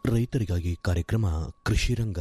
ರೈತರಿಗಾಗಿ ಕಾರ್ಯಕ್ರಮ ಕೃಷಿರಂಗ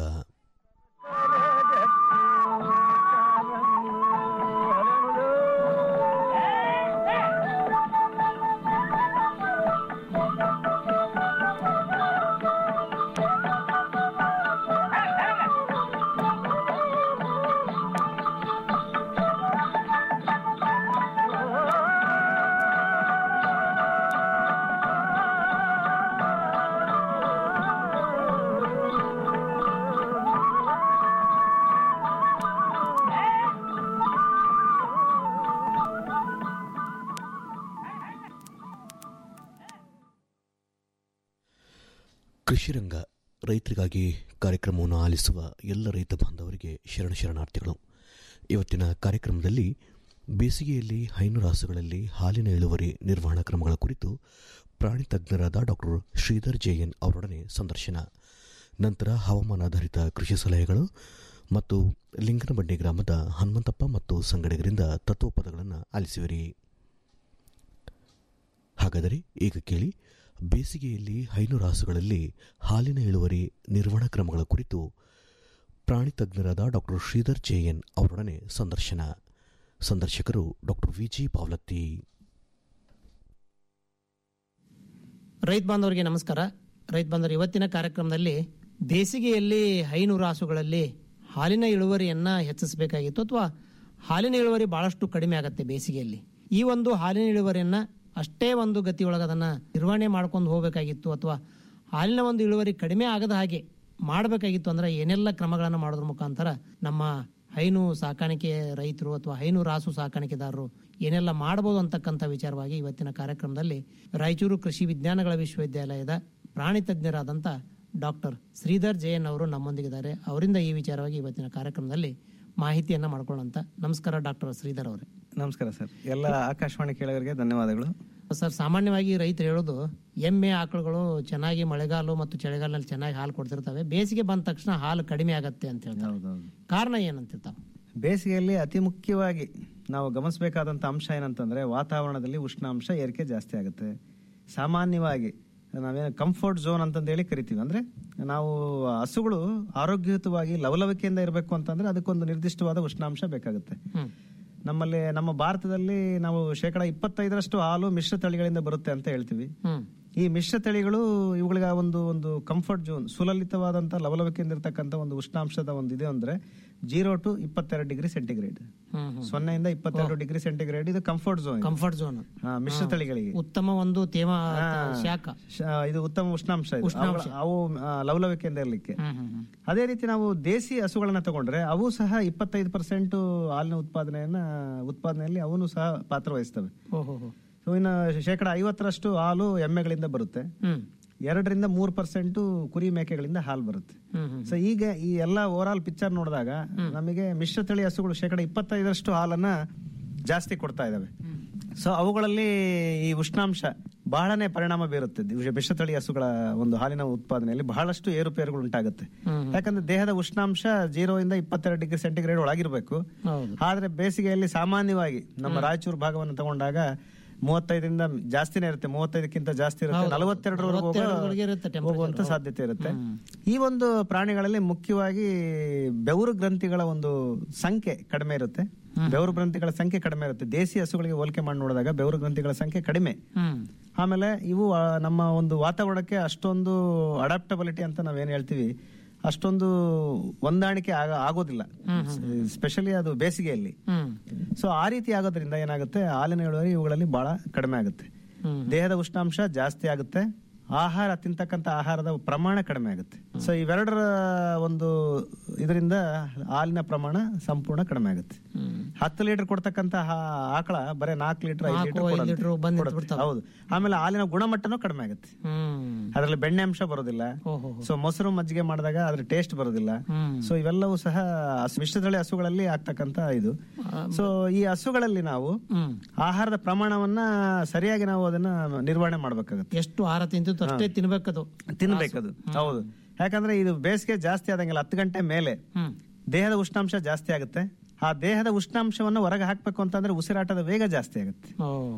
ಕೃಷಿರಂಗ ರೈತರಿಗಾಗಿ ಕಾರ್ಯಕ್ರಮವನ್ನು ಆಲಿಸುವ ಎಲ್ಲ ರೈತ ಬಾಂಧವರಿಗೆ ಶರಣ ಶರಣಾರ್ಥಿಗಳು ಇವತ್ತಿನ ಕಾರ್ಯಕ್ರಮದಲ್ಲಿ ಬೇಸಿಗೆಯಲ್ಲಿ ಹೈನುರಾಸುಗಳಲ್ಲಿ ಹಾಲಿನ ಇಳುವರಿ ನಿರ್ವಹಣಾ ಕ್ರಮಗಳ ಕುರಿತು ಪ್ರಾಣಿ ತಜ್ಞರಾದ ಡಾಕ್ಟರ್ ಶ್ರೀಧರ್ ಜೆಎನ್ ಅವರೊಡನೆ ಸಂದರ್ಶನ ನಂತರ ಹವಾಮಾನಾಧಾರಿತ ಕೃಷಿ ಸಲಹೆಗಳು ಮತ್ತು ಲಿಂಗನಬಂಡಿ ಗ್ರಾಮದ ಹನುಮಂತಪ್ಪ ಮತ್ತು ಸಂಗಡಿಗರಿಂದ ತತ್ವಪದಗಳನ್ನು ಆಲಿಸುವಿರಿ ಹಾಗಾದರೆ ಈಗ ಕೇಳಿ ಬೇಸಿಗೆಯಲ್ಲಿ ಹೈನುರಾಸುಗಳಲ್ಲಿ ಹಾಲಿನ ಇಳುವರಿ ನಿರ್ವಹಣಾ ಕ್ರಮಗಳ ಕುರಿತು ಪ್ರಾಣಿ ತಜ್ಞರಾದ ಡಾಕ್ಟರ್ ಶ್ರೀಧರ್ ಜೆಎನ್ ಅವರೊಡನೆ ಸಂದರ್ಶನ ಸಂದರ್ಶಕರು ಡಾಕ್ಟರ್ ವಿಜಿ ಪಾವ್ಲತ್ತಿ ರೈತ ಬಾಂಧವರಿಗೆ ನಮಸ್ಕಾರ ರೈತ ಬಾಂಧವರು ಇವತ್ತಿನ ಕಾರ್ಯಕ್ರಮದಲ್ಲಿ ಬೇಸಿಗೆಯಲ್ಲಿ ಹೈನು ರಾಸುಗಳಲ್ಲಿ ಹಾಲಿನ ಇಳುವರಿಯನ್ನ ಹೆಚ್ಚಿಸಬೇಕಾಗಿತ್ತು ಅಥವಾ ಹಾಲಿನ ಇಳುವರಿ ಬಹಳಷ್ಟು ಕಡಿಮೆ ಆಗುತ್ತೆ ಬೇಸಿಗೆಯಲ್ಲಿ ಈ ಒಂದು ಹಾಲಿನ ಇಳುವರಿಯನ್ನ ಅಷ್ಟೇ ಒಂದು ಗತಿಯೊಳಗೆ ಅದನ್ನ ನಿರ್ವಹಣೆ ಮಾಡ್ಕೊಂಡು ಹೋಗಬೇಕಾಗಿತ್ತು ಅಥವಾ ಹಾಲಿನ ಒಂದು ಇಳುವರಿ ಕಡಿಮೆ ಆಗದ ಹಾಗೆ ಮಾಡಬೇಕಾಗಿತ್ತು ಅಂದ್ರೆ ಏನೆಲ್ಲ ಕ್ರಮಗಳನ್ನು ಮಾಡೋದ್ರ ಮುಖಾಂತರ ನಮ್ಮ ಹೈನು ಸಾಕಾಣಿಕೆ ರೈತರು ಅಥವಾ ಹೈನು ರಾಸು ಸಾಕಾಣಿಕೆದಾರರು ಏನೆಲ್ಲ ಮಾಡಬಹುದು ಅಂತಕ್ಕಂಥ ವಿಚಾರವಾಗಿ ಇವತ್ತಿನ ಕಾರ್ಯಕ್ರಮದಲ್ಲಿ ರಾಯಚೂರು ಕೃಷಿ ವಿಜ್ಞಾನಗಳ ವಿಶ್ವವಿದ್ಯಾಲಯದ ಪ್ರಾಣಿ ತಜ್ಞರಾದಂಥ ಡಾಕ್ಟರ್ ಶ್ರೀಧರ್ ಜಯನ್ ಅವರು ನಮ್ಮೊಂದಿಗಿದ್ದಾರೆ ಅವರಿಂದ ಈ ವಿಚಾರವಾಗಿ ಇವತ್ತಿನ ಕಾರ್ಯಕ್ರಮದಲ್ಲಿ ಮಾಹಿತಿಯನ್ನ ಮಾಡ್ಕೊಳ್ಳೋಂತ ನಮಸ್ಕಾರ ಡಾಕ್ಟರ್ ಶ್ರೀಧರ್ ಅವರೇ ನಮಸ್ಕಾರ ಸರ್ ಎಲ್ಲ ಆಕಾಶವಾಣಿ ಕೇಳೋರಿಗೆ ಧನ್ಯವಾದಗಳು ಸರ್ ಸಾಮಾನ್ಯವಾಗಿ ರೈತರು ಹೇಳೋದು ಎಮ್ಮೆ ಆಕಳುಗಳು ಚೆನ್ನಾಗಿ ಮಳೆಗಾಲ ಮತ್ತು ಚಳಿಗಾಲದಲ್ಲಿ ಚೆನ್ನಾಗಿ ಹಾಲು ಕೊಡ್ತಿರ್ತವೆ ಬೇಸಿಗೆ ಬಂದ ತಕ್ಷಣ ಹಾಲು ಕಡಿಮೆ ಆಗತ್ತೆ ಅಂತ ಹೇಳ್ತಾರೆ ಹೌದೌದು ಕಾರಣ ಏನಂತಿರ್ತಾವ ಬೇಸಿಗೆಯಲ್ಲಿ ಅತಿ ಮುಖ್ಯವಾಗಿ ನಾವು ಗಮನಿಸಬೇಕಾದಂಥ ಅಂಶ ಏನಂತಂದ್ರೆ ವಾತಾವರಣದಲ್ಲಿ ಉಷ್ಣಾಂಶ ಏರಿಕೆ ಜಾಸ್ತಿ ಆಗುತ್ತೆ ಸಾಮಾನ್ಯವಾಗಿ ನಾವೇನು ಕಂಫರ್ಟ್ ಝೋನ್ ಅಂತಂದೇಳಿ ಕರಿತೀವಿ ಅಂದ್ರೆ ನಾವು ಹಸುಗಳು ಆರೋಗ್ಯಯುತವಾಗಿ ಲವಲವಿಕೆಯಿಂದ ಇರಬೇಕು ಅಂತಂದ್ರೆ ಅದಕ್ಕೊಂದು ನಿರ್ದಿಷ್ಟವಾದ ಉಷ್ಣಾಂಶ ಬೇಕಾಗುತ್ತೆ ಹ್ಮ್ ನಮ್ಮಲ್ಲಿ ನಮ್ಮ ಭಾರತದಲ್ಲಿ ನಾವು ಶೇಕಡ ಇಪ್ಪತ್ತೈದರಷ್ಟು ಹಾಲು ಮಿಶ್ರ ತಳಿಗಳಿಂದ ಬರುತ್ತೆ ಅಂತ ಹೇಳ್ತೀವಿ ಹ್ಮ್ ಈ ಮಿಶ್ರ ತಳಿಗಳು ಇವುಗಳಿಗೆ ಒಂದು ಒಂದು ಕಂಫರ್ಟ್ ಝೋನ್ ಸುಲಲಿತವಾದಂತ ಲವಲವಿಕೆಯಿಂದ ಇರತಕ್ಕಂತ ಒಂದು ಉಷ್ಣಾಂಶದ ಒಂದು ಇದೆ ಅಂದ್ರೆ ಜೀರೋ ಟು ಇಪ್ಪತ್ತೆರಡು ಡಿಗ್ರಿ ಸೆಂಟಿಗ್ರೇಡ್ ಹ್ಮ್ ಹ್ಮ್ ಸೊನ್ನೆಯಿಂದ ಇಪ್ಪತ್ತೆರಡು ಡಿಗ್ರಿ ಸೆಂಟಿಗ್ರೇಡ್ ಇದು ಕಂಫರ್ಟ್ ಝೋನ್ ಕಂಫರ್ಟ್ ಝೋನ್ ಮಿಶ್ರ ತಳಿಗಳಿಗೆ ಉತ್ತಮ ಒಂದು ತೇಮ ಶಾಖ ಶ- ಇದು ಉತ್ತಮ ಉಷ್ಣಾಂಶ ಇದು. ಅವುಗಳ- ಅವು ಆ, ಲವಲವಿಕೆಯಿಂದ ಇರಲಿಕ್ಕೆ ಹ್ಮ್ ಹ್ಮ್ ಹ್ಮ್ ಅದೇ ರೀತಿ ನಾವು ದೇಸಿ ಹಸುಗಳನ್ನ ತಗೊಂಡ್ರೆ ಅವು ಸಹ ಇಪ್ಪತ್ತೈದು ಪರ್ಸೆಂಟ್ ಹಾಲಿನ ಉತ್ಪಾದನೆಯನ್ನ ಉತ್ಪಾದನೆಯಲ್ಲಿ ಅವನು ಸಹ ಪಾತ್ರ ವಹಿಸ್ತವೆ ಓಹೋ ಹೋ ಸೊ ಇನ್ನು ಶೇಕಡ ಐವತ್ತರಷ್ಟು ಹಾಲು ಎಮ್ಮೆಗಳಿಂದ ಬರುತ್ತೆ ಹ್ಮ್ ಎರಡರಿಂದ ಮೂರು ಪರ್ಸೆಂಟ್ ಕುರಿ ಮೇಕೆಗಳಿಂದ ಹಾಲು ಬರುತ್ತೆ ಹ್ಮ್ ಹ್ಮ್ ಸೊ ಈಗ ಈ ಎಲ್ಲ ಓವರ್ ಆಲ್ ಪಿಕ್ಚರ್ ನೋಡಿದಾಗ ನಮಗೆ ಮಿಶ್ರ ತಳಿ ಹಸುಗಳು ಶೇಕಡ ಇಪ್ಪತ್ತೈದರಷ್ಟು ಹಾಲನ್ನ ಜಾಸ್ತಿ ಕೊಡ್ತಾ ಇದಾವೆ ಸೊ ಅವುಗಳಲ್ಲಿ ಈ ಉಷ್ಣಾಂಶ ಬಹಳನೇ ಪರಿಣಾಮ ಬೀರುತ್ತೆ ದಿ- ಮಿಶ್ರ ತಳಿ ಹಸುಗಳ ಒಂದು ಹಾಲಿನ ಉತ್ಪಾದನೆಯಲ್ಲಿ ಬಹಳಷ್ಟು ಏರುಪೇರುಗಳು ಉಂಟಾಗುತ್ತೆ ಹ್ಮ್. ಯಾಕಂದ್ರೆ ದೇಹದ ಉಷ್ಣಾಂಶ ಜೀರೋ ಇಂದ ಇಪ್ಪತ್ತೆರಡು ಡಿಗ್ರಿ ಸೆಂಟಿಗ್ರೇಡ್ ಒಳಗಿರಬೇಕು ಹೌದು ಆದ್ರೆ ಬೇಸಿಗೆಯಲ್ಲಿ ಸಾಮಾನ್ಯವಾಗಿ ನಮ್ಮ ರಾಯಚೂರು ಭಾಗವನ್ನು ತಗೊಂಡಾಗ ಮೂವತ್ತೈದರಿಂದ ಜಾಸ್ತಿನೇ ಇರುತ್ತೆ ಮೂವತ್ತೈದಕ್ಕಿಂತ ಜಾಸ್ತಿ ಇರುತ್ತೆ ಹೌದು. ನಲವತ್ತೆರಡರವರೆಗೂ ನಲವತ್ತೆರಡರವರೆಗೆ ಇರುತ್ತೆ temperature. ಹೋಗುವಂತ ಸಾಧ್ಯತೆ ಇರುತ್ತೆ ಈ ಒಂದು ಪ್ರಾಣಿಗಳಲ್ಲಿ ಮುಖ್ಯವಾಗಿ ಬೆವರು ಗ್ರಂಥಿಗಳ ಒಂದು ಸಂಖ್ಯೆ ಕಡಿಮೆ ಇರುತ್ತೆ ಬೆವರು ಗ್ರಂಥಿಗಳ ಸಂಖ್ಯೆ ಕಡಿಮೆ ಇರುತ್ತೆ ದೇಸಿ ಹಸುಗಳಿಗೆ ಹೋಲಿಕೆ ಮಾಡಿ ನೋಡಿದಾಗ ಬೆವರು ಗ್ರಂಥಿಗಳ ಸಂಖ್ಯೆ ಕಡಿಮೆ ಹ್ಮ್ ಆಮೇಲೆ ಇವು ಆ, ನಮ್ಮ ಒಂದು ವಾತಾವರಣಕ್ಕೆ ಅಷ್ಟೊಂದು ಅಡಾಪ್ಟಬಿಲಿಟಿ ಅಂತ ನಾವೇನ್ ಹೇಳ್ತೀವಿ ಅಷ್ಟೊಂದು ಹೊಂದಾಣಿಕೆ ಆಗ- ಆಗೋದಿಲ್ಲ ಸ್ಪೆಷಲಿ ಅದು ಬೇಸಿಗೆಯಲ್ಲಿ ಹ್ಮ್ ಸೊ ಆ ರೀತಿ ಆಗೋದ್ರಿಂದ ಏನಾಗುತ್ತೆ ಹಾಲಿನ ಇಳುವರಿ ಇವುಗಳಲ್ಲಿ ಬಹಳ ಕಡಿಮೆ ಆಗುತ್ತೆ ಹ್ಮ್ ದೇಹದ ಉಷ್ಣಾಂಶ ಜಾಸ್ತಿ ಆಗುತ್ತೆ ಆಹಾರ ತಿಂತಕ್ಕಂತ ಆಹಾರದ ಪ್ರಮಾಣ ಕಡಿಮೆ ಆಗುತ್ತೆ ಸೊ ಇವೆರಡರ ಒಂದು ಇದರಿಂದ ಹಾಲಿನ ಪ್ರಮಾಣ ಸಂಪೂರ್ಣ ಕಡಿಮೆ ಆಗುತ್ತೆ ಹ್ಮ್ ಹತ್ತು ಲೀಟರ್ ಕೊಡ್ತಕ್ಕಂತ ಹಾ- ಆಕಳ ಬರೀ ನಾಲ್ಕು ಲೀಟರ್ ಐದು ನಾಲ್ಕು, ಐದು ಲೀಟರ್ ಬಂದ್ ಲೀಟರ್ ನಿಂತ್ಬಿಡ್ತಾವೆ. ಹೌದು ಆಮೇಲೆ ಹಾಲಿನ ಗುಣಮಟ್ಟನೂ ಕಡಿಮೆ ಆಗುತ್ತೆ ಹ್ಮ್ ಅದರಲ್ಲಿ ಬೆಣ್ಣೆ ಅಂಶ ಬರೋದಿಲ್ಲ ಓಹೋ ಸೊ ಮೊಸರು ಮಜ್ಜಿಗೆ ಮಾಡಿದಾಗ ಅದ್ರ ಟೇಸ್ಟ್ ಬರೋದಿಲ್ಲ ಹ್ಮ್ ಸೊ ಇವೆಲ್ಲವೂ ಸಹ ಹಸು- ಮಿಶ್ರತಳಿ ಹಸುಗಳಲ್ಲಿ ಆಗ್ತಕ್ಕಂತ ಇದು ಸೊ ಈ ಹಸುಗಳಲ್ಲಿ ನಾವು ಹ್ಮ್ ಆಹಾರದ ಪ್ರಮಾಣವನ್ನ ಸರಿಯಾಗಿ ನಾವು ಅದನ್ನ ನಿರ್ವಹಣೆ ಮಾಡ್ಬೇಕಾಗುತ್ತೆ ಎಷ್ಟು ಆಹಾರ ತಿಂತಿತ್ತು ಅಷ್ಟೇ ತಿನ್ಬೇಕದು ತಿನ್ಬೇಕದು ಹೌದು ಯಾಕಂದ್ರೆ ಇದು ಬೇಸಿಗೆ ಜಾಸ್ತಿ ಆದಂಗೆಲ್ಲ ಹತ್ತು ಗಂಟೆ ಮೇಲೆ ಹ್ಮ್ ದೇಹದ ಉಷ್ಣಾಂಶ ಜಾಸ್ತಿ ಆಗುತ್ತೆ ಆ ದೇಹದ ಉಷ್ಣಾಂಶವನ್ನು ಹೊರಗೆ ಹಾಕ್ಬೇಕು ಅಂತಂದ್ರೆ ಉಸಿರಾಟದ ವೇಗ ಜಾಸ್ತಿ ಆಗುತ್ತೆ ಓ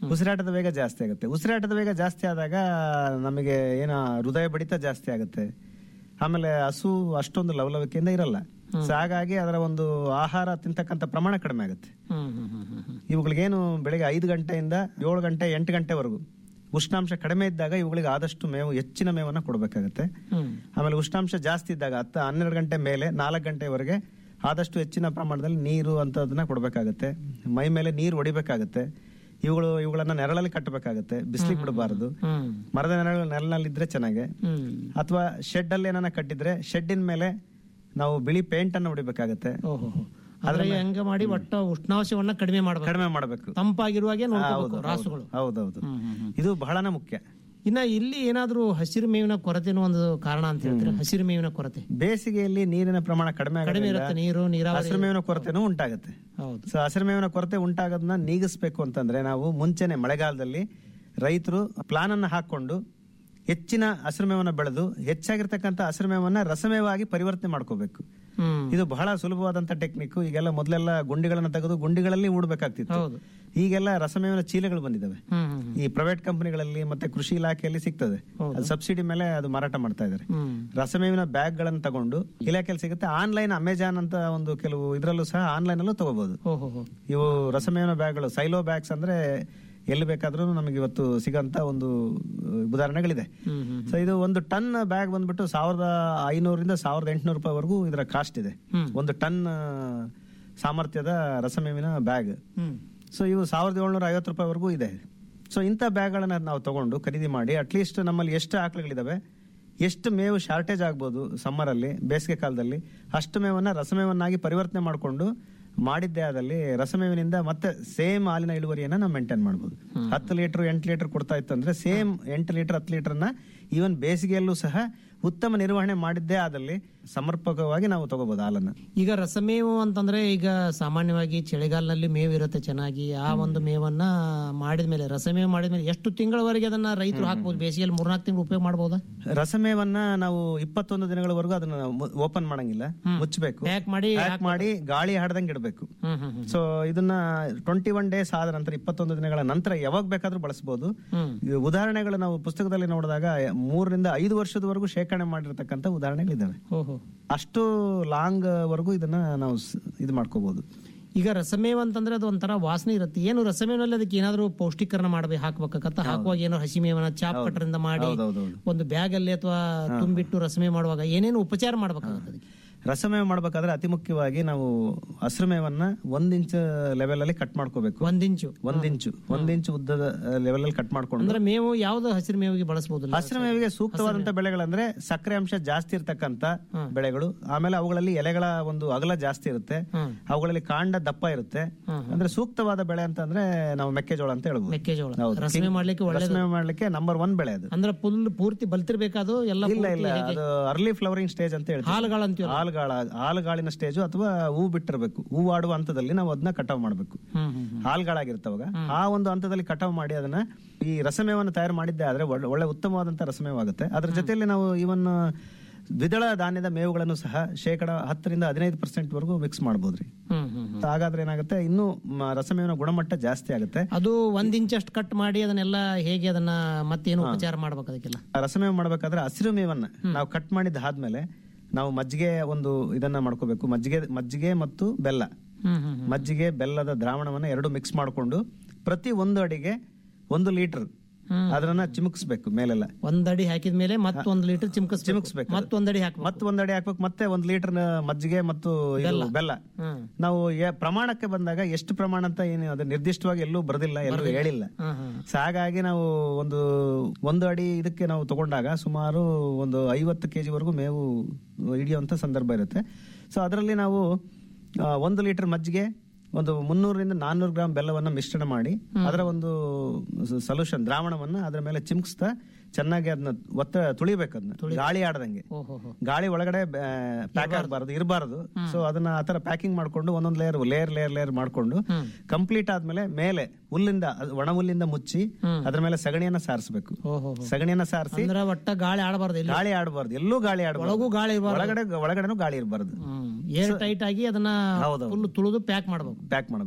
ಉಸಿರಾಟದ ವೇಗ ಜಾಸ್ತಿ ಆಗುತ್ತೆ ಉಸಿರಾಟದ ವೇಗ ಜಾಸ್ತಿ ಆದಾಗ ನಮಗೆ ಏನ ಹೃದಯ ಬಡಿತ ಜಾಸ್ತಿ ಆಗುತ್ತೆ ಆಮೇಲೆ ಹಸು ಅಷ್ಟೊಂದು ಲವಲವಿಕೆಯಿಂದ ಇರಲ್ಲ ಸೊ ಹಾಗಾಗಿ ಅದರ ಒಂದು ಆಹಾರ ತಿಂತಕ್ಕಂಥ ಪ್ರಮಾಣ ಕಡಿಮೆ ಆಗುತ್ತೆ ಹ್ಮ್ ಹ್ಮ್ ಹ್ಮ್ ಹ್ಮ್ ಹ್ಮ್ ಇವುಗಳಿಗೇನು ಬೆಳಿಗ್ಗೆ ಐದು ಗಂಟೆಯಿಂದ ಏಳು ಗಂಟೆ ಎಂಟು ಗಂಟೆವರೆಗೂ ಉಷ್ಣಾಂಶ ಕಡಿಮೆ ಇದ್ದಾಗ ಇವುಗಳಿಗೆ ಆದಷ್ಟು ಮೇವು ಹೆಚ್ಚಿನ ಮೇವನ್ನ ಕೊಡಬೇಕಾಗುತ್ತೆ ಹ್ಮ್ ಆಮೇಲೆ ಉಷ್ಣಾಂಶ ಜಾಸ್ತಿ ಇದ್ದಾಗ ಹತ್ತು ಹನ್ನೆರಡು ಗಂಟೆ ಮೇಲೆ ನಾಲ್ಕು ಗಂಟೆವರೆಗೆ ಆದಷ್ಟು ಹೆಚ್ಚಿನ ಪ್ರಮಾಣದಲ್ಲಿ ನೀರು ಅಂತದನ್ನ ಕೊಡಬೇಕಾಗುತ್ತೆ ಮೈ ಮೇಲೆ ನೀರು ಹೊಡಿಬೇಕಾಗುತ್ತೆ ಇವುಗಳು ಇವುಗಳನ್ನ ನೆರಳಲ್ಲಿ ಕಟ್ಟಬೇಕಾಗುತ್ತೆ ಬಿಸಿಲಿಗೆ ಬಿಡಬಾರದು ಹ್ಮ್ ಮರದ ನೆರಳು ನೆರಳಿನಲ್ಲಿ ಇದ್ರೆ ಚೆನ್ನಾಗೆ ಹ್ಮ್ ಅಥವಾ ಶೆಡ್ ಅಲ್ಲಿ ಏನಾನ ಕಟ್ಟಿದ್ರೆ ಶೆಡ್ಡಿನ ಮೇಲೆ ನಾವು ಬಿಳಿ ಪೇಂಟ್ ಅನ್ನು ಹೊಡಿಬೇಕಾಗುತ್ತೆ ಓಹೋ ಆದ್ರೆ ಹಂಗ ಮಾಡಿ ಒಟ್ಟ ಉಷ್ಣಾಂಶವನ್ನ ಕಡಿಮೆ ಮಾಡ್ಬೇಕು ಕಡಿಮೆ ಮಾಡಬೇಕು ತಂಪಾಗಿರುವಾಗೆ ನೋಡ್ಕೋಬೇಕು ರಾಸುಗಳು ಹೌದೌದು ಹ್ಮ್ ಹ್ಮ್ ಹ್ಮ್. ಇದು ಬಹಳನ ಮುಖ್ಯ ಇನ್ನ ಇಲ್ಲಿ ಏನಾದ್ರೂ ಹಸಿರು ಮೇವಿನ ಕೊರತೆನೂ ಒಂದು ಕಾರಣ ಅಂತ ಹೇಳ್ತೀರಾ ಹಸಿರು ಮೇವಿನ ಕೊರತೆ ಬೇಸಿಗೆಯಲ್ಲಿ ನೀರಿನ ಪ್ರಮಾಣ ಕಡಿಮೆ ಕಡಿಮೆ ಆಗೋದ್ರಿಂದ ಇರುತ್ತೆ ನೀರು ನೀರಾವರಿ ಹಸಿರು ಮೇವಿನ ಕೊರತೆನೂ ಉಂಟಾಗುತ್ತೆ ಹೌದು ಸೊ ಹಸಿರು ಮೇವಿನ ಕೊರತೆ ಉಂಟಾಗೋದನ್ನ ನೀಗಿಸ್ಬೇಕು ಅಂತಂದ್ರೆ ನಾವು ಮುಂಚೆನೆ ಮಳೆಗಾಲದಲ್ಲಿ ರೈತರು ಪ್ಲಾನ್ ಅನ್ನ ಹಾಕೊಂಡು ಹೆಚ್ಚಿನ ಹಸಿರು ಮೇವನ್ನ ಬೆಳೆದು ಹೆಚ್ಚಾಗಿರ್ತಕ್ಕಂಥ ಹಸಿರು ಮೇವನ್ನ ರಸಮೇವಾಗಿ ಪರಿವರ್ತನೆ ಮಾಡ್ಕೋಬೇಕು ಹ್ಮ್ ಇದು ಬಹಳ ಸುಲಭವಾದಂತ ಟೆಕ್ನಿಕ್ ಈಗೆಲ್ಲ ಮೊದಲೆಲ್ಲ ಗುಂಡಿಗಳನ್ನ ತೆಗೆದು ಗುಂಡಿಗಳಲ್ಲಿ ಹೂಡ್ಬೇಕಾಗ್ತಿತ್ತು ಹೌದು ಈಗೆಲ್ಲ ರಸಮೇವಿನ ಚೀಲಗಳು ಬಂದಿದ್ದಾವೆ ಹ್ಮ್ ಹ್ಮ್ ಈ ಪ್ರೈವೇಟ್ ಕಂಪನಿಗಳಲ್ಲಿ ಮತ್ತೆ ಕೃಷಿ ಇಲಾಖೆಯಲ್ಲಿ ಸಿಗ್ತದೆ ಹೌದು. ಅದು ಸಬ್ಸಿಡಿ ಮೇಲೆ ಅದು ಮಾರಾಟ ಮಾಡ್ತಾ ಇದ್ದಾರೆ ಹ್ಮ್ ರಸಮೇವಿನ ಬ್ಯಾಗ್ ಗಳನ್ನ ತಗೊಂಡು ಇಲಾಖೆಯಲ್ಲಿ ಸಿಗುತ್ತೆ ಆನ್ಲೈನ್ ಅಮೆಜಾನ್ ಅಂತ ಒಂದು ಕೆಲವು ಇದರಲ್ಲೂ ಸಹ ಆನ್ಲೈನ್ ಅಲ್ಲೂ ತಗೋಬಹುದು ಓಹೋ ಹೋ ಇವು ರಸಮೇವಿನ ಬ್ಯಾಗ್ಗಳು ಸೈಲೋ ಬ್ಯಾಗ್ಸ್ ಅಂದ್ರೆ ಎಲ್ಲಿ ಬೇಕಾದ್ರೂ ನಮಗೆ ಇವತ್ತು ಸಿಗಂತ ಒಂದು ಅಹ್, ಉದಾಹರಣೆಗಳಿದೆ ಹ್ಮ್ ಹ್ಮ್ ಸೊ ಇದು ಒಂದು ಟನ್ ಬ್ಯಾಗ್ ಬಂದ್ಬಿಟ್ಟು ಸಾವಿರದ ಐನೂರಿಂದ ಸಾವಿರದ ಎಂಟುನೂರು ರೂಪಾಯಿವರೆಗೂ ಇದರ ಕಾಸ್ಟ್ ಇದೆ ಹ್ಮ್. ಒಂದು ಟನ್ ಅಹ್, ಸಾಮರ್ಥ್ಯದ ರಸಮೇವಿನ ಬ್ಯಾಗ್ ಹ್ಮ್ ಸೊ ಇವು ಸಾವಿರದ ಏಳ್ನೂರ ಐವತ್ತು ರೂಪಾಯಿವರೆಗೂ ಇದೆ ಸೊ ಇಂಥ ಬ್ಯಾಗ್ಗಳನ್ನ ನಾವು ತಗೊಂಡು ಖರೀದಿ ಮಾಡಿ ಅಟ್ಲೀಸ್ಟ್ ನಮ್ಮಲ್ಲಿ ಎಷ್ಟು ಆಕಳುಗಳಿದಾವೆ ಎಷ್ಟು ಮೇವು ಶಾರ್ಟೇಜ್ ಆಗ್ಬೋದು ಸಮ್ಮರಲ್ಲಿ ಬೇಸಿಗೆ ಕಾಲದಲ್ಲಿ ಅಷ್ಟು ಮೇವನ್ನ ರಸಮೇವನ್ನಾಗಿ ಪರಿವರ್ತನೆ ಮಾಡಿಕೊಂಡು ಮಾಡಿದ್ದೇ ಆದಲ್ಲಿ ರಸಮೇವಿನಿಂದ ಮತ್ತೆ ಸೇಮ್ ಹಾಲಿನ ಇಳುವರಿಯನ್ನ ನಾವು ಮೇಂಟೈನ್ ಮಾಡ್ಬೋದು ಹತ್ತು ಲೀಟರ್ ಎಂಟು ಲೀಟರ್ ಕೊಡ್ತಾ ಇತ್ತು ಅಂದ್ರೆ ಸೇಮ್ ಎಂಟು ಲೀಟರ್ ಹತ್ತು ಲೀಟರ್ನ ಈವನ್ ಬೇಸಿಗೆಯಲ್ಲೂ ಸಹ ಉತ್ತಮ ನಿರ್ವಹಣೆ ಮಾಡಿದ್ದೇ ಆದಲ್ಲಿ ಸಮರ್ಪಕವಾಗಿ ನಾವು ತಗೋಬಹುದು ಹಾಲನ್ನ ಈಗ ರಸಮೇವು ಅಂತಂದ್ರೆ ಈಗ ಸಾಮಾನ್ಯವಾಗಿ ಚಳಿಗಾಲದಲ್ಲಿ ಮೇವು ಇರುತ್ತೆ ಚೆನ್ನಾಗಿ ಆ ಒಂದು ಮೇವನ್ನ ಮಾಡಿದ್ಮೇಲೆ ರಸಮೇವು ಮಾಡಿದ್ಮೇಲೆ ಎಷ್ಟು ತಿಂಗಳವರೆಗೆ ಅದನ್ನ ರೈತರು ಹಾಕ್ಬೋದು ಬೇಸಿಗೆಯಲ್ಲಿ ಮೂರ್ನಾಲ್ಕು ತಿಂಗಳು ಉಪಯೋಗ ಮಾಡಬಹುದಾ ರಸಮೇವನ್ನ ನಾವು ಇಪ್ಪತ್ತೊಂದು ದಿನಗಳವರೆಗೂ ಅದನ್ನ ಓಪನ್ ಮಾಡಂಗಿಲ್ಲ ಮುಚ್ಚಬೇಕು ಪ್ಯಾಕ್ ಮಾಡಿ ಪ್ಯಾಕ್ ಮಾಡಿ ಗಾಳಿ ಹಾಡ್ದಂಗೆ ಇಡಬೇಕು ಹ್ಮ್ ಹ್ಮ್ ಹ್ಮ್ ಸೊ ಇದನ್ನ ಟ್ವೆಂಟಿ ಒನ್ ಡೇಸ್ ಆದ ನಂತರ ಇಪ್ಪತ್ತೊಂದು ದಿನಗಳ ನಂತರ ಯಾವಾಗ ಬೇಕಾದ್ರೂ ಬಳಸಬಹುದು ಹ್ಮ್ ಉದಾಹರಣೆಗಳು ನಾವು ಪುಸ್ತಕದಲ್ಲಿ ನೋಡಿದಾಗ ಮೂರರಿಂದ ಐದು ವರ್ಷದವರೆಗೂ ಶೇಖರಣೆ ಮಾಡಿರ್ತಕ್ಕಂಥ ಉದಾಹರಣೆಗಳಿದ್ದಾವೆ ಓಹೋ ಅಷ್ಟು ಲಾಂಗ್ ವರೆಗೂ ಇದನ್ನ ನಾವು ಸ್- ಇದು ಮಾಡ್ಕೋಬಹುದು ಈಗ ರಸಮೇವ್ ಅಂತಂದ್ರೆ ಅದು ಒಂಥರ ವಾಸನೆ ಇರುತ್ತೆ ಏನು ರಸಮೇವಲ್ಲಿ ಅದಕ್ಕೆ ಏನಾದ್ರು ಪೌಷ್ಟಿಕರಣ ಮಾಡ್ಬೇಕು ಹಾಕ್ಬೇಕತ್ತ ಹಾಕುವಾಗ ಏನೋ ಹಸಿ ಮೇವನ್ನ ಚಾಪ್ ಕಟ್ಟರಿಂದ ಮಾಡಿ ಹೌದೌದೌದು ಒಂದು ಬ್ಯಾಗ್ ಅಲ್ಲಿ ಅಥವಾ ತುಂಬಿಟ್ಟು ರಸಮೇ ಮಾಡುವಾಗ ಏನೇನು ಉಪಚಾರ ಮಾಡ್ಬೇಕಾಗುತ್ತೆ ಅದಕ್ಕೆ ರಸಮೇವ ಮಾಡ್ಬೇಕಾದ್ರೆ ಅತಿ ಮುಖ್ಯವಾಗಿ ನಾವು ಹಸಿರು ಮೇವನ್ನ ಒಂದ್ ಇಂಚ್ ಲೆವೆಲ್ ಅಲ್ಲಿ ಕಟ್ ಮಾಡ್ಕೋಬೇಕು ಒಂದ್ ಇಂಚು ಒಂದ್ ಇಂಚು ಒಂದ್ ಇಂಚು ಉದ್ದದ ಲೆವೆಲ್ ಅಲ್ಲಿ ಕಟ್ ಮಾಡ್ಕೊಂಡು ಅಂದ್ರೆ ಮೇವು ಯಾವ್ದು ಹಸಿರು ಮೇವಿಗೆ ಬಳಸಬಹುದಿಲ್ಲ ಹಸಿರು ಮೇವಿಗೆ ಸೂಕ್ತವಾದಂತ ಬೆಳೆಗಳಂದ್ರೆ ಸಕ್ಕರೆ ಅಂಶ ಜಾಸ್ತಿ ಇರ್ತಕ್ಕಂತ ಬೆಳೆಗಳು ಆಮೇಲೆ ಅವುಗಳಲ್ಲಿ ಎಲೆಗಳ ಒಂದು ಅಗಲ ಜಾಸ್ತಿ ಇರುತ್ತೆ ಹ್ಮ್ ಅವುಗಳಲ್ಲಿ ಕಾಂಡ ದಪ್ಪ ಇರುತ್ತೆ ಹ್ಮ್. ಅಂದ್ರೆ ಸೂಕ್ತವಾದ ಬೆಳೆ ಅಂತಂದ್ರೆ ನಾವು ಮೆಕ್ಕೆಜೋಳ ಅಂತ ಹೇಳ್ಬೋದು ಮೆಕ್ಕೆಜೋಳ ಹೌದು. ರಸಮೆ ಮಾಡ್ಲಿಕ್ಕೆ ಒಳ್ಳೆ ರಸಮೆ ಮಾಡ್ಲಿಕ್ಕೆ ನಂಬರ್ ಒನ್ ಬೆಳೆ ಅದು ಅಂದ್ರೆ ಫುಲ್ ಪೂರ್ತಿ ಬಲ್ತಿರ್ಬೇಕಾದು ಎಲ್ಲ ಇಲ್ಲ ಪೂರ್ತಿ ಇಲ್ಲ ಅದು ಅರ್ಲಿ ಫ್ಲವರಿಂಗ್ ಸ್ಟೇಜ್ ಅಂತ ಹೇಳ್ತೀವಿ ಹಾಲುಗಳಂತೀವಲ್ಲ ಹಾಲುಗಾಳ ಹಾಲುಗಾಳಿನ ಸ್ಟೇಜು ಅಥವಾ ಹೂ ಬಿಟ್ಟಿರ್ಬೇಕು ಹೂ ಆಡುವ ಹಂತದಲ್ಲಿ ನಾವು ಅದನ್ನ ಕಟಾವ್ ಮಾಡ್ಬೇಕು ಹ್ಮ್ ಹ್ಮ್ ಹ್ಮ್. ಹಾಲ್ಗಳಾಗಿರ್ತಾವಾಗ ಆ ಒಂದು ಹಂತದಲ್ಲಿ ಕಟಾವ್ ಮಾಡಿ ಅದನ್ನ ಈ ರಸಮೇವನ್ನು ತಯಾರು ಮಾಡಿದ್ದೆ ಆದ್ರೆ ಒಳ್ಳೆ ಒಳ್ಳೆ ಉತ್ತಮವಾದಂತ ರಸಮೇವಾಗುತ್ತೆ ಅದ್ರ ಜೊತೆಯಲ್ಲಿ ನಾವು ಇವನ್ ದ್ವಿದಳ ಧಾನ್ಯದ ಮೇವುಗಳನ್ನು ಸಹ ಶೇಕಡ ಹತ್ತರಿಂದ ಹದಿನೈದು ಪರ್ಸೆಂಟ್ ವರೆಗೂ ಮಿಕ್ಸ್ ಮಾಡಬಹುದ್ರಿ ಹ್ಮ್ ಹ್ಮ್ ಹ್ಮ್. ಹಾಗಾದ್ರೆ ಏನಾಗುತ್ತೆ ಇನ್ನೂ ಮ, ರಸಮೇವಿನ ಗುಣಮಟ್ಟ ಜಾಸ್ತಿ ಆಗುತ್ತೆ ಅದು ಒಂದ್ ಇಂಚಷ್ಟು ಕಟ್ ಮಾಡಿ ಅದನ್ನೆಲ್ಲ ಹೇಗೆ ಅದನ್ನ ಮತ್ತೇನು ಉಪಚಾರ ಮಾಡ್ಬೇಕು ಅದಕ್ಕೆಲ್ಲ ರಸಮೇವ್ ಮಾಡ್ಬೇಕಾದ್ರೆ ಹಸಿರು ಮೇವನ್ನ ನಾವು ಕಟ್ ಮಾಡಿದ ಆದ್ಮೇಲೆ ನಾವು ಮಜ್ಜಿಗೆ ಒಂದು ಇದನ್ನ ಮಾಡ್ಕೋಬೇಕು ಮಜ್ಜಿಗೆ ಮಜ್ಜಿಗೆ ಮತ್ತು ಬೆಲ್ಲ ಹ್ಮ್ ಹ್ಮ್ ಹ್ಮ್. ಮಜ್ಜಿಗೆ ಬೆಲ್ಲದ ದ್ರಾವಣವನ್ನ ಎರಡು ಮಿಕ್ಸ್ ಮಾಡಿಕೊಂಡು ಪ್ರತಿ ಒಂದು ಅಡಿಗೆ ಒಂದು ಲೀಟರ್ ಹ್ಮ್. ಅದನ್ನ ಚಿಮುಕ್ಸ್ಬೇಕು ಮೇಲೆಲ್ಲ ಒಂದ್ ಅಡಿ ಹಾಕಿದ ಮೇಲೆ ಮತ್ತೊಂದ್ ಲೀಟರ್ ಚಿಮ್ಕಸ್ ಚಿಮುಕ್ಸ್ಬೇಕು ಮತ್ತೊಂದ್ ಅಡಿ ಹಾಕ್ಬೇಕು ಮತ್ತೆ ಒಂದ್ ಅಡಿ ಹಾಕ್ಬೇಕು ಮತ್ತೆ ಒಂದ್ ಲೀಟರ್ ಮಜ್ಜಿಗೆ ಮತ್ತು ಇದು ಬೆಲ್ಲ ಹ್ಮ್ ನಾವು ಯ- ಪ್ರಮಾಣಕ್ಕೆ ಬಂದಾಗ ಎಷ್ಟು ಪ್ರಮಾಣ ಅಂತ ಏನು ಅದು ನಿರ್ದಿಷ್ಟವಾಗಿ ಎಲ್ಲೂ ಬರೆದಿಲ್ಲ ಎಲ್ಲೂ ಹೇಳಿಲ್ಲ ಹ್ಮ್ ಹ್ಮ್ ಸೊ ಹಾಗಾಗಿ ನಾವು ಒಂದು ಒಂದು ಅಡಿ ಇದಕ್ಕೆ ನಾವು ತಗೊಂಡಾಗ ಸುಮಾರು ಒಂದು ಐವತ್ತು ಕೆಜಿ ವರೆಗೂ ಮೇವು ಹಿಡಿಯುವಂತ ಸಂದರ್ಭ ಇರುತ್ತೆ ಸೊ ಅದರಲ್ಲಿ ನಾವು ಆ, ಒಂದು ಲೀಟರ್ ಮಜ್ಜಿಗೆ ಒಂದು ಮುನ್ನೂರರಿಂದ ನಾನ್ನೂರು ಗ್ರಾಮ್ ಬೆಲ್ಲವನ್ನ ಮಿಶ್ರಣ ಮಾಡಿ ಅದರ ಒಂದು ಸೊಲ್ಯೂಷನ್ ದ್ರಾವಣವನ್ನ ಅದರ ಮೇಲೆ ಚಿಮ್ಕಿಸ್ತಾ ಚೆನ್ನಾಗಿ ಅದನ್ನ ಒತ್ತ ತುಳಿಬೇಕು ಅದನ್ನ ಗಾಳಿ ಆಡದಂಗೆ ಓಹೋ ಹೋ ಗಾಳಿ ಒಳಗಡೆ ಪ್ಯಾಕ್ ಆಗಬಾರದು ಇರಬಾರದು ಸೊ ಅದನ್ನ ಆತರ ಪ್ಯಾಕಿಂಗ್ ಮಾಡ್ಕೊಂಡು ಒಂದೊಂದ್ ಲೇಯರ್ ಲೇಯರ್ ಲೇಯರ್ ಲೇಯರ್ ಮಾಡ್ಕೊಂಡು ಹ್ಮ್. ಕಂಪ್ಲೀಟ್ ಆದ್ಮೇಲೆ ಮೇಲೆ ಹುಲ್ಲಿಂದ ಅದು ಒಣ ಹುಲ್ಲಿಂದ ಮುಚ್ಚಿ ಹ್ಮ್. ಅದ್ರ ಮೇಲೆ ಸಗಣಿಯನ್ನ ಸಾರಿಸಬೇಕು ಓಹೋ ಹೋ ಸಗಣಿಯನ್ನ ಸಾರಿಸಿ ಅಂದ್ರೆ ಒಟ್ಟ ಗಾಳಿ ಆಡಬಾರ್ದು ಇಲ್ಲಿ ಗಾಳಿ ಆಡಬಾರ್ದು ಎಲ್ಲೂ ಗಾಳಿ ಆಡಬಾರ್ದು ಒಳಗೂ ಗಾಳಿ ಇರ್ಬಾರ್ದು ಒಳಗಡೆ ಒಳಗಡೆನೂ ಗಾಳಿ ಇರಬಾರ್ದು ಹ್ಮ್ ಏರ್ ಟೈಟ್ ಆಗಿ ಅದನ್ನ ಹೌದೌದು. ಫುಲ್ ತುಳಿದು ಪ್ಯಾಕ್ ಮಾಡ್ಬೇಕು ಪ್ಯಾಕ್ ಮಾಡಬೇಕು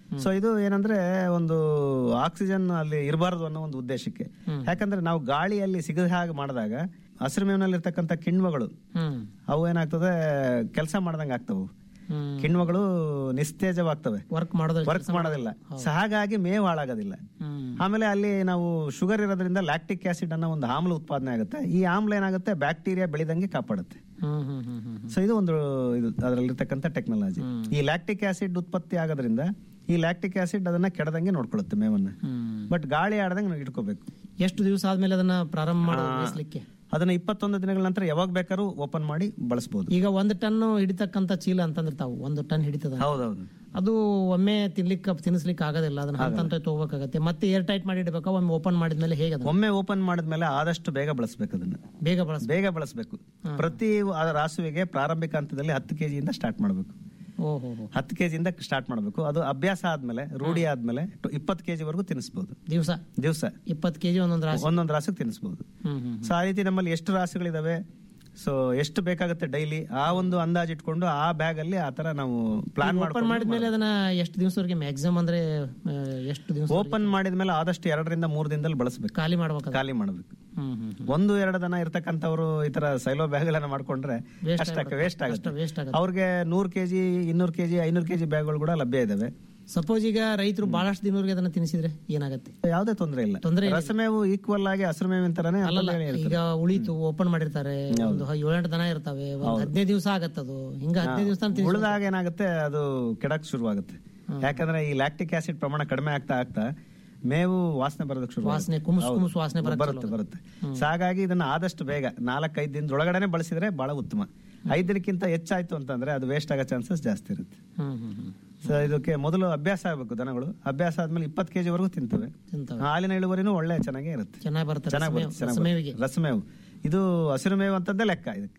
ಸೊ ಇದು ಏನಂದ್ರೆ ಒಂದು ಆಕ್ಸಿಜನ್ ಅಲ್ಲಿ ಇರಬಾರದು ಅನ್ನೋ ಒಂದು ಉದ್ದೇಶಕ್ಕೆ ಯಾಕಂದ್ರೆ ನಾವು ಗಾಳಿಯಲ್ಲಿ ಸಿಗದ ಹಾಗೆ ಮಾಡಿದಾಗ ಹಸಿರು ಮೇವಿನಲ್ಲಿರ್ತಕ್ಕಂಥ ಕಿಣ್ವಗಳು ಹ್ಮ್ ಅವು ಏನಾಗ್ತದೆ ಕೆಲಸ ಮಾಡ್ದಂಗೆ ಆಗ್ತವು ಹ್ಮ್ ಕಿಣ್ವಗಳು ನಿಸ್ತೇಜವಾಗ್ತವೆ ವರ್ಕ್ ಮಾಡೋದ್ರ ವರ್ಕ್ ಮಾಡೋದಿಲ್ಲ ಸೊ ಹಾಗಾಗಿ ಮೇವು ಹಾಳಾಗೋದಿಲ್ಲ ಹ್ಮ್ ಆಮೇಲೆ ಅಲ್ಲಿ ನಾವು ಶುಗರ್ ಇರೋದ್ರಿಂದ ಲ್ಯಾಕ್ಟಿಕ್ ಆಸಿಡ್ ಅನ್ನೋ ಒಂದು ಆಮ್ಲ ಉತ್ಪಾದನೆ ಆಗುತ್ತೆ ಈ ಆಮ್ಲ ಏನಾಗುತ್ತೆ ಬ್ಯಾಕ್ಟೀರಿಯಾ ಬೆಳೆದಂಗೆ ಕಾಪಾಡುತ್ತೆ ಹ್ಮ್ ಹ್ಮ್ ಹ್ಮ್ ಹ್ಮ್ ಸೊ ಇದು ಒಂದು ಇದು ಅದರಲ್ಲಿರ್ತಕ್ಕಂಥ ಟೆಕ್ನಾಲಜಿ ಈ ಲ್ಯಾಕ್ಟಿಕ್ ಆಸಿಡ್ ಉತ್ಪತ್ತಿ ಆಗೋದ್ರಿಂದ ಈ ಲ್ಯಾಕ್ಟಿಕ್ ಆಸಿಡ್ ಅದನ್ನ ಕೆಡದಂಗೆ ನೋಡ್ಕೊಳ್ಳುತ್ತೆ ಮೇವನ್ನ ಹ್ಮ್ ಬಟ್ ಗಾಳಿ ಆಡದಂಗೆ ನಾವು ಇಟ್ಕೋಬೇಕು ಎಷ್ಟು ದಿವಸ ಆದ್ಮೇಲೆ ಅದನ್ನ ಪ್ರಾರಂಭ ಮಾಡೋದು ಬೇಯಿಸ್ಲಿಕ್ಕೆ ಅದನ್ನ ಇಪ್ಪತ್ತೊಂದು ದಿನಗಳ ನಂತರ ಯಾವಾಗ ಬೇಕಾದ್ರೂ ಓಪನ್ ಮಾಡಿ ಬಳಸಬಹುದು ಈಗ ಒಂದು ಟನ್ ಹಿಡಿತಕ್ಕಂತ ಚೀಲ ಅಂತಂದ್ರೆ ತಾವು ಒಂದು ಟನ್ ಹಿಡಿತದ ಹೌದೌದು ಅದು ಒಮ್ಮೆ ತಿನ್ಲಿಕ್ಕೆ ತಿನ್ನಿಸ್ಲಿಕ್ಕೆ ಆಗೋದಿಲ್ಲ ಅದನ್ನ ಹಂತ ಹಂತ ತಗೋಬೇಕಾಗತ್ತೆ ಮತ್ತೆ ಏರ್ ಟೈಟ್ ಮಾಡಿ ಇಡಬೇಕಾ ಒಮ್ಮೆ ಓಪನ್ ಮಾಡಿದ್ಮೇಲೆ ಹೇಗೆ ಅದನ್ನ ಒಮ್ಮೆ ಓಪನ್ ಮಾಡಿದ್ಮೇಲೆ ಆದಷ್ಟು ಬೇಗ ಬಳಸಬೇಕು ಅದನ್ನ ಬೇಗ ಬಳಸ ಬೇಗ ಬಳಸಬೇಕು ಪ್ರತಿ ಆ ರಾಸುವಿಗೆ ಪ್ರಾರಂಭಿಕ ಹಂತದಲ್ಲಿ ಹತ್ತು ಕೆಜಿಯಿಂದ ಸ್ಟಾರ್ಟ್ ಮಾಡಬೇಕು ಓಹೋ ಹೋ ಹತ್ತು ಕೆಜಿಯಿಂದ ಸ್ಟಾರ್ಟ್ ಮಾಡಬೇಕು ಅದು ಅಭ್ಯಾಸ ಆದ್ಮೇಲೆ ರೂಢಿ ಆದ್ಮೇಲೆ ಇಪ್ಪತ್ತು ಕೆಜಿ ವರೆಗೂ ತಿನ್ನಿಸಬಹುದು ದಿವಸ ದಿವಸ ಇಪ್ಪತ್ತು ಕೆಜಿ ಒಂದೊಂದು ರಾಶಿ ಒಂದೊಂದು ರಾಸಿಗೆ ತಿನ್ನಿಸಬಹುದು ಹ್ಮ್ ಹ್ಮ್ ಸೊ ಆ ರೀತಿ ನಮ್ಮಲ್ಲಿ ಎಷ್ಟು ರಾಸುಗಳಿದಾವೆ ಸೊ ಎಷ್ಟು ಬೇಕಾಗುತ್ತೆ ಡೈಲಿ ಆ ಒಂದು ಅಂದಾಜ್ ಇಟ್ಕೊಂಡು ಆ ಬ್ಯಾಗ್ ಅಲ್ಲಿ ಆ ತರ ನಾವು ಪ್ಲಾನ್ ಓಪನ್ ಮಾಡ್ಕೊಂಡು ಮಾಡಿದ್ಮೇಲೆ ಅದನ್ನ ಎಷ್ಟು ದಿವಸವರೆಗೆ ಮ್ಯಾಕ್ಸಿಮಮ್ ಅಂದ್ರೆ ಆ, ಎಷ್ಟು ದಿವಸ ಓಪನ್ ಮಾಡಿದ್ಮೇಲೆ ಆದಷ್ಟು ಎರಡರಿಂದ ಮೂರು ದಿನದಲ್ಲಿ ಬಳಸಬೇಕು ಖಾಲಿ ಮಾಡ್ಬೇಕಾಗ ಖಾಲಿ ಮಾಡಬೇಕು ಹ್ಮ್ ಹ್ಮ್ ಹ್ಮ್ ಒಂದು ಎರಡು ದನ ಇರ್ತಕ್ಕಂಥವ್ರು ಈ ತರ ಸೈಲೋ ಬ್ಯಾಗ್ಗಳನ್ನ ಮಾಡ್ಕೊಂಡ್ರೆ Waste ಅಷ್ಟಕ್ಕೆ ವೇಸ್ಟ್ ಆಗುತ್ತೆ ವೇಸ್ಟ್ ಆಗುತ್ತೆ ಅವ್ರಿಗೆ ನೂರ್ ಕೆಜಿ ಇನ್ನೂರು ಕೆಜಿ ಐನೂರು ಕೆಜಿ ಬ್ಯಾಗ್ಗಳು ಕೂಡ ಲಭ್ಯ ಇದಾವೆ ಸಪೋಸ್ ಈಗ ರೈತರು ಬಹಳಷ್ಟು ದಿನವರೆಗೆ ಅದನ್ನ ತಿನ್ನಿಸಿದ್ರೆ ಏನಾಗತ್ತೆ ಯಾವುದೇ ತೊಂದರೆ ಇಲ್ಲ ತೊಂದ್ರೆ ರಸಮೇವು ಈಕ್ವಲ್ ಆಗಿ ಹಸಿರು ಮೇವಿನ ತರನೇ ಅಲ್ಲಲ್ಲ ಈಗ ಉಳಿತು ಓಪನ್ ಮಾಡಿರ್ತಾರೆ ಒಂದು ಏಳೆಂಟು ದನ ಇರ್ತಾವೆ ಒಂದ್ ಹದಿನೈದು ದಿವಸ ಆಗತ್ತದು ಹಿಂಗ ಹದಿನೈದು ದಿವಸ ಉಳಿದಾಗ ಏನಾಗುತ್ತೆ ಅದು ಕೆಡಕ್ ಶುರುವಾಗುತ್ತೆ ಯಾಕಂದ್ರೆ ಈ ಲ್ಯಾಕ್ಟಿಕ್ ಆಸಿಡ್ ಪ್ರಮಾಣ ಕಡಿಮೆ ಆಗ್ತಾ ಆಗ್ತಾ ಮೇವು ವಾಸನೆ ಬರೋದಕ್ಕೆ ಶುರು ವಾಸನೆ ಕುಮ್ಸ್ ಕುಮ್ಸ್ ವಾಸನೆ ಬರಕ್ ಬರುತ್ತೆ ಬರುತ್ತೆ ಸೊ ಹಾಗಾಗಿ ಇದನ್ನ ಆದಷ್ಟು ಬೇಗ ನಾಲ್ಕೈದು ದಿನದೊಳಗಡೆನೆ ಬಳಸಿದ್ರೆ ಬಹಳ ಉತ್ತಮ ಐದು ದಿನಕ್ಕಿಂತ ಹೆಚ್ಚಾಯ್ತು ಅಂತಂದ್ರೆ ಅದು ವೇಸ್ಟ್ ಆಗೋ ಚಾನ್ಸಸ್ ಜಾಸ್ತಿ ಇರುತ್ತೆ ಹ್ಮ್ ಹ್ಮ್ ಹ್ಮ್ ಸೊ ಇದಕ್ಕೆ ಮೊದಲು ಅಭ್ಯಾಸ ಆಗಬೇಕು ದನಗಳು ಅಭ್ಯಾಸ ಆದ್ಮೇಲೆ ಇಪ್ಪತ್ತು ಕೆಜಿ ವರೆಗೂ ತಿಂತವೆ ತಿಂತವೆ ಹಾಲಿನ ಇಳುವರಿನೂ ಒಳ್ಳೆ ಚೆನ್ನಾಗೇ ಇರುತ್ತೆ ಚೆನ್ನಾಗಿ ಬರ್ತಾರೆ ಚೆನ್ನಾಗಿ ಬರುತ್ತೆ ಚೆನ್ನಾಗಿ ರಸಮೇವಿಗೆ ರಸಮೇವು ಇದು ಹಸಿರು ಮೇವು ಅಂತಂದೇ ಲೆಕ್ಕ ಇದಕ್ಕೆ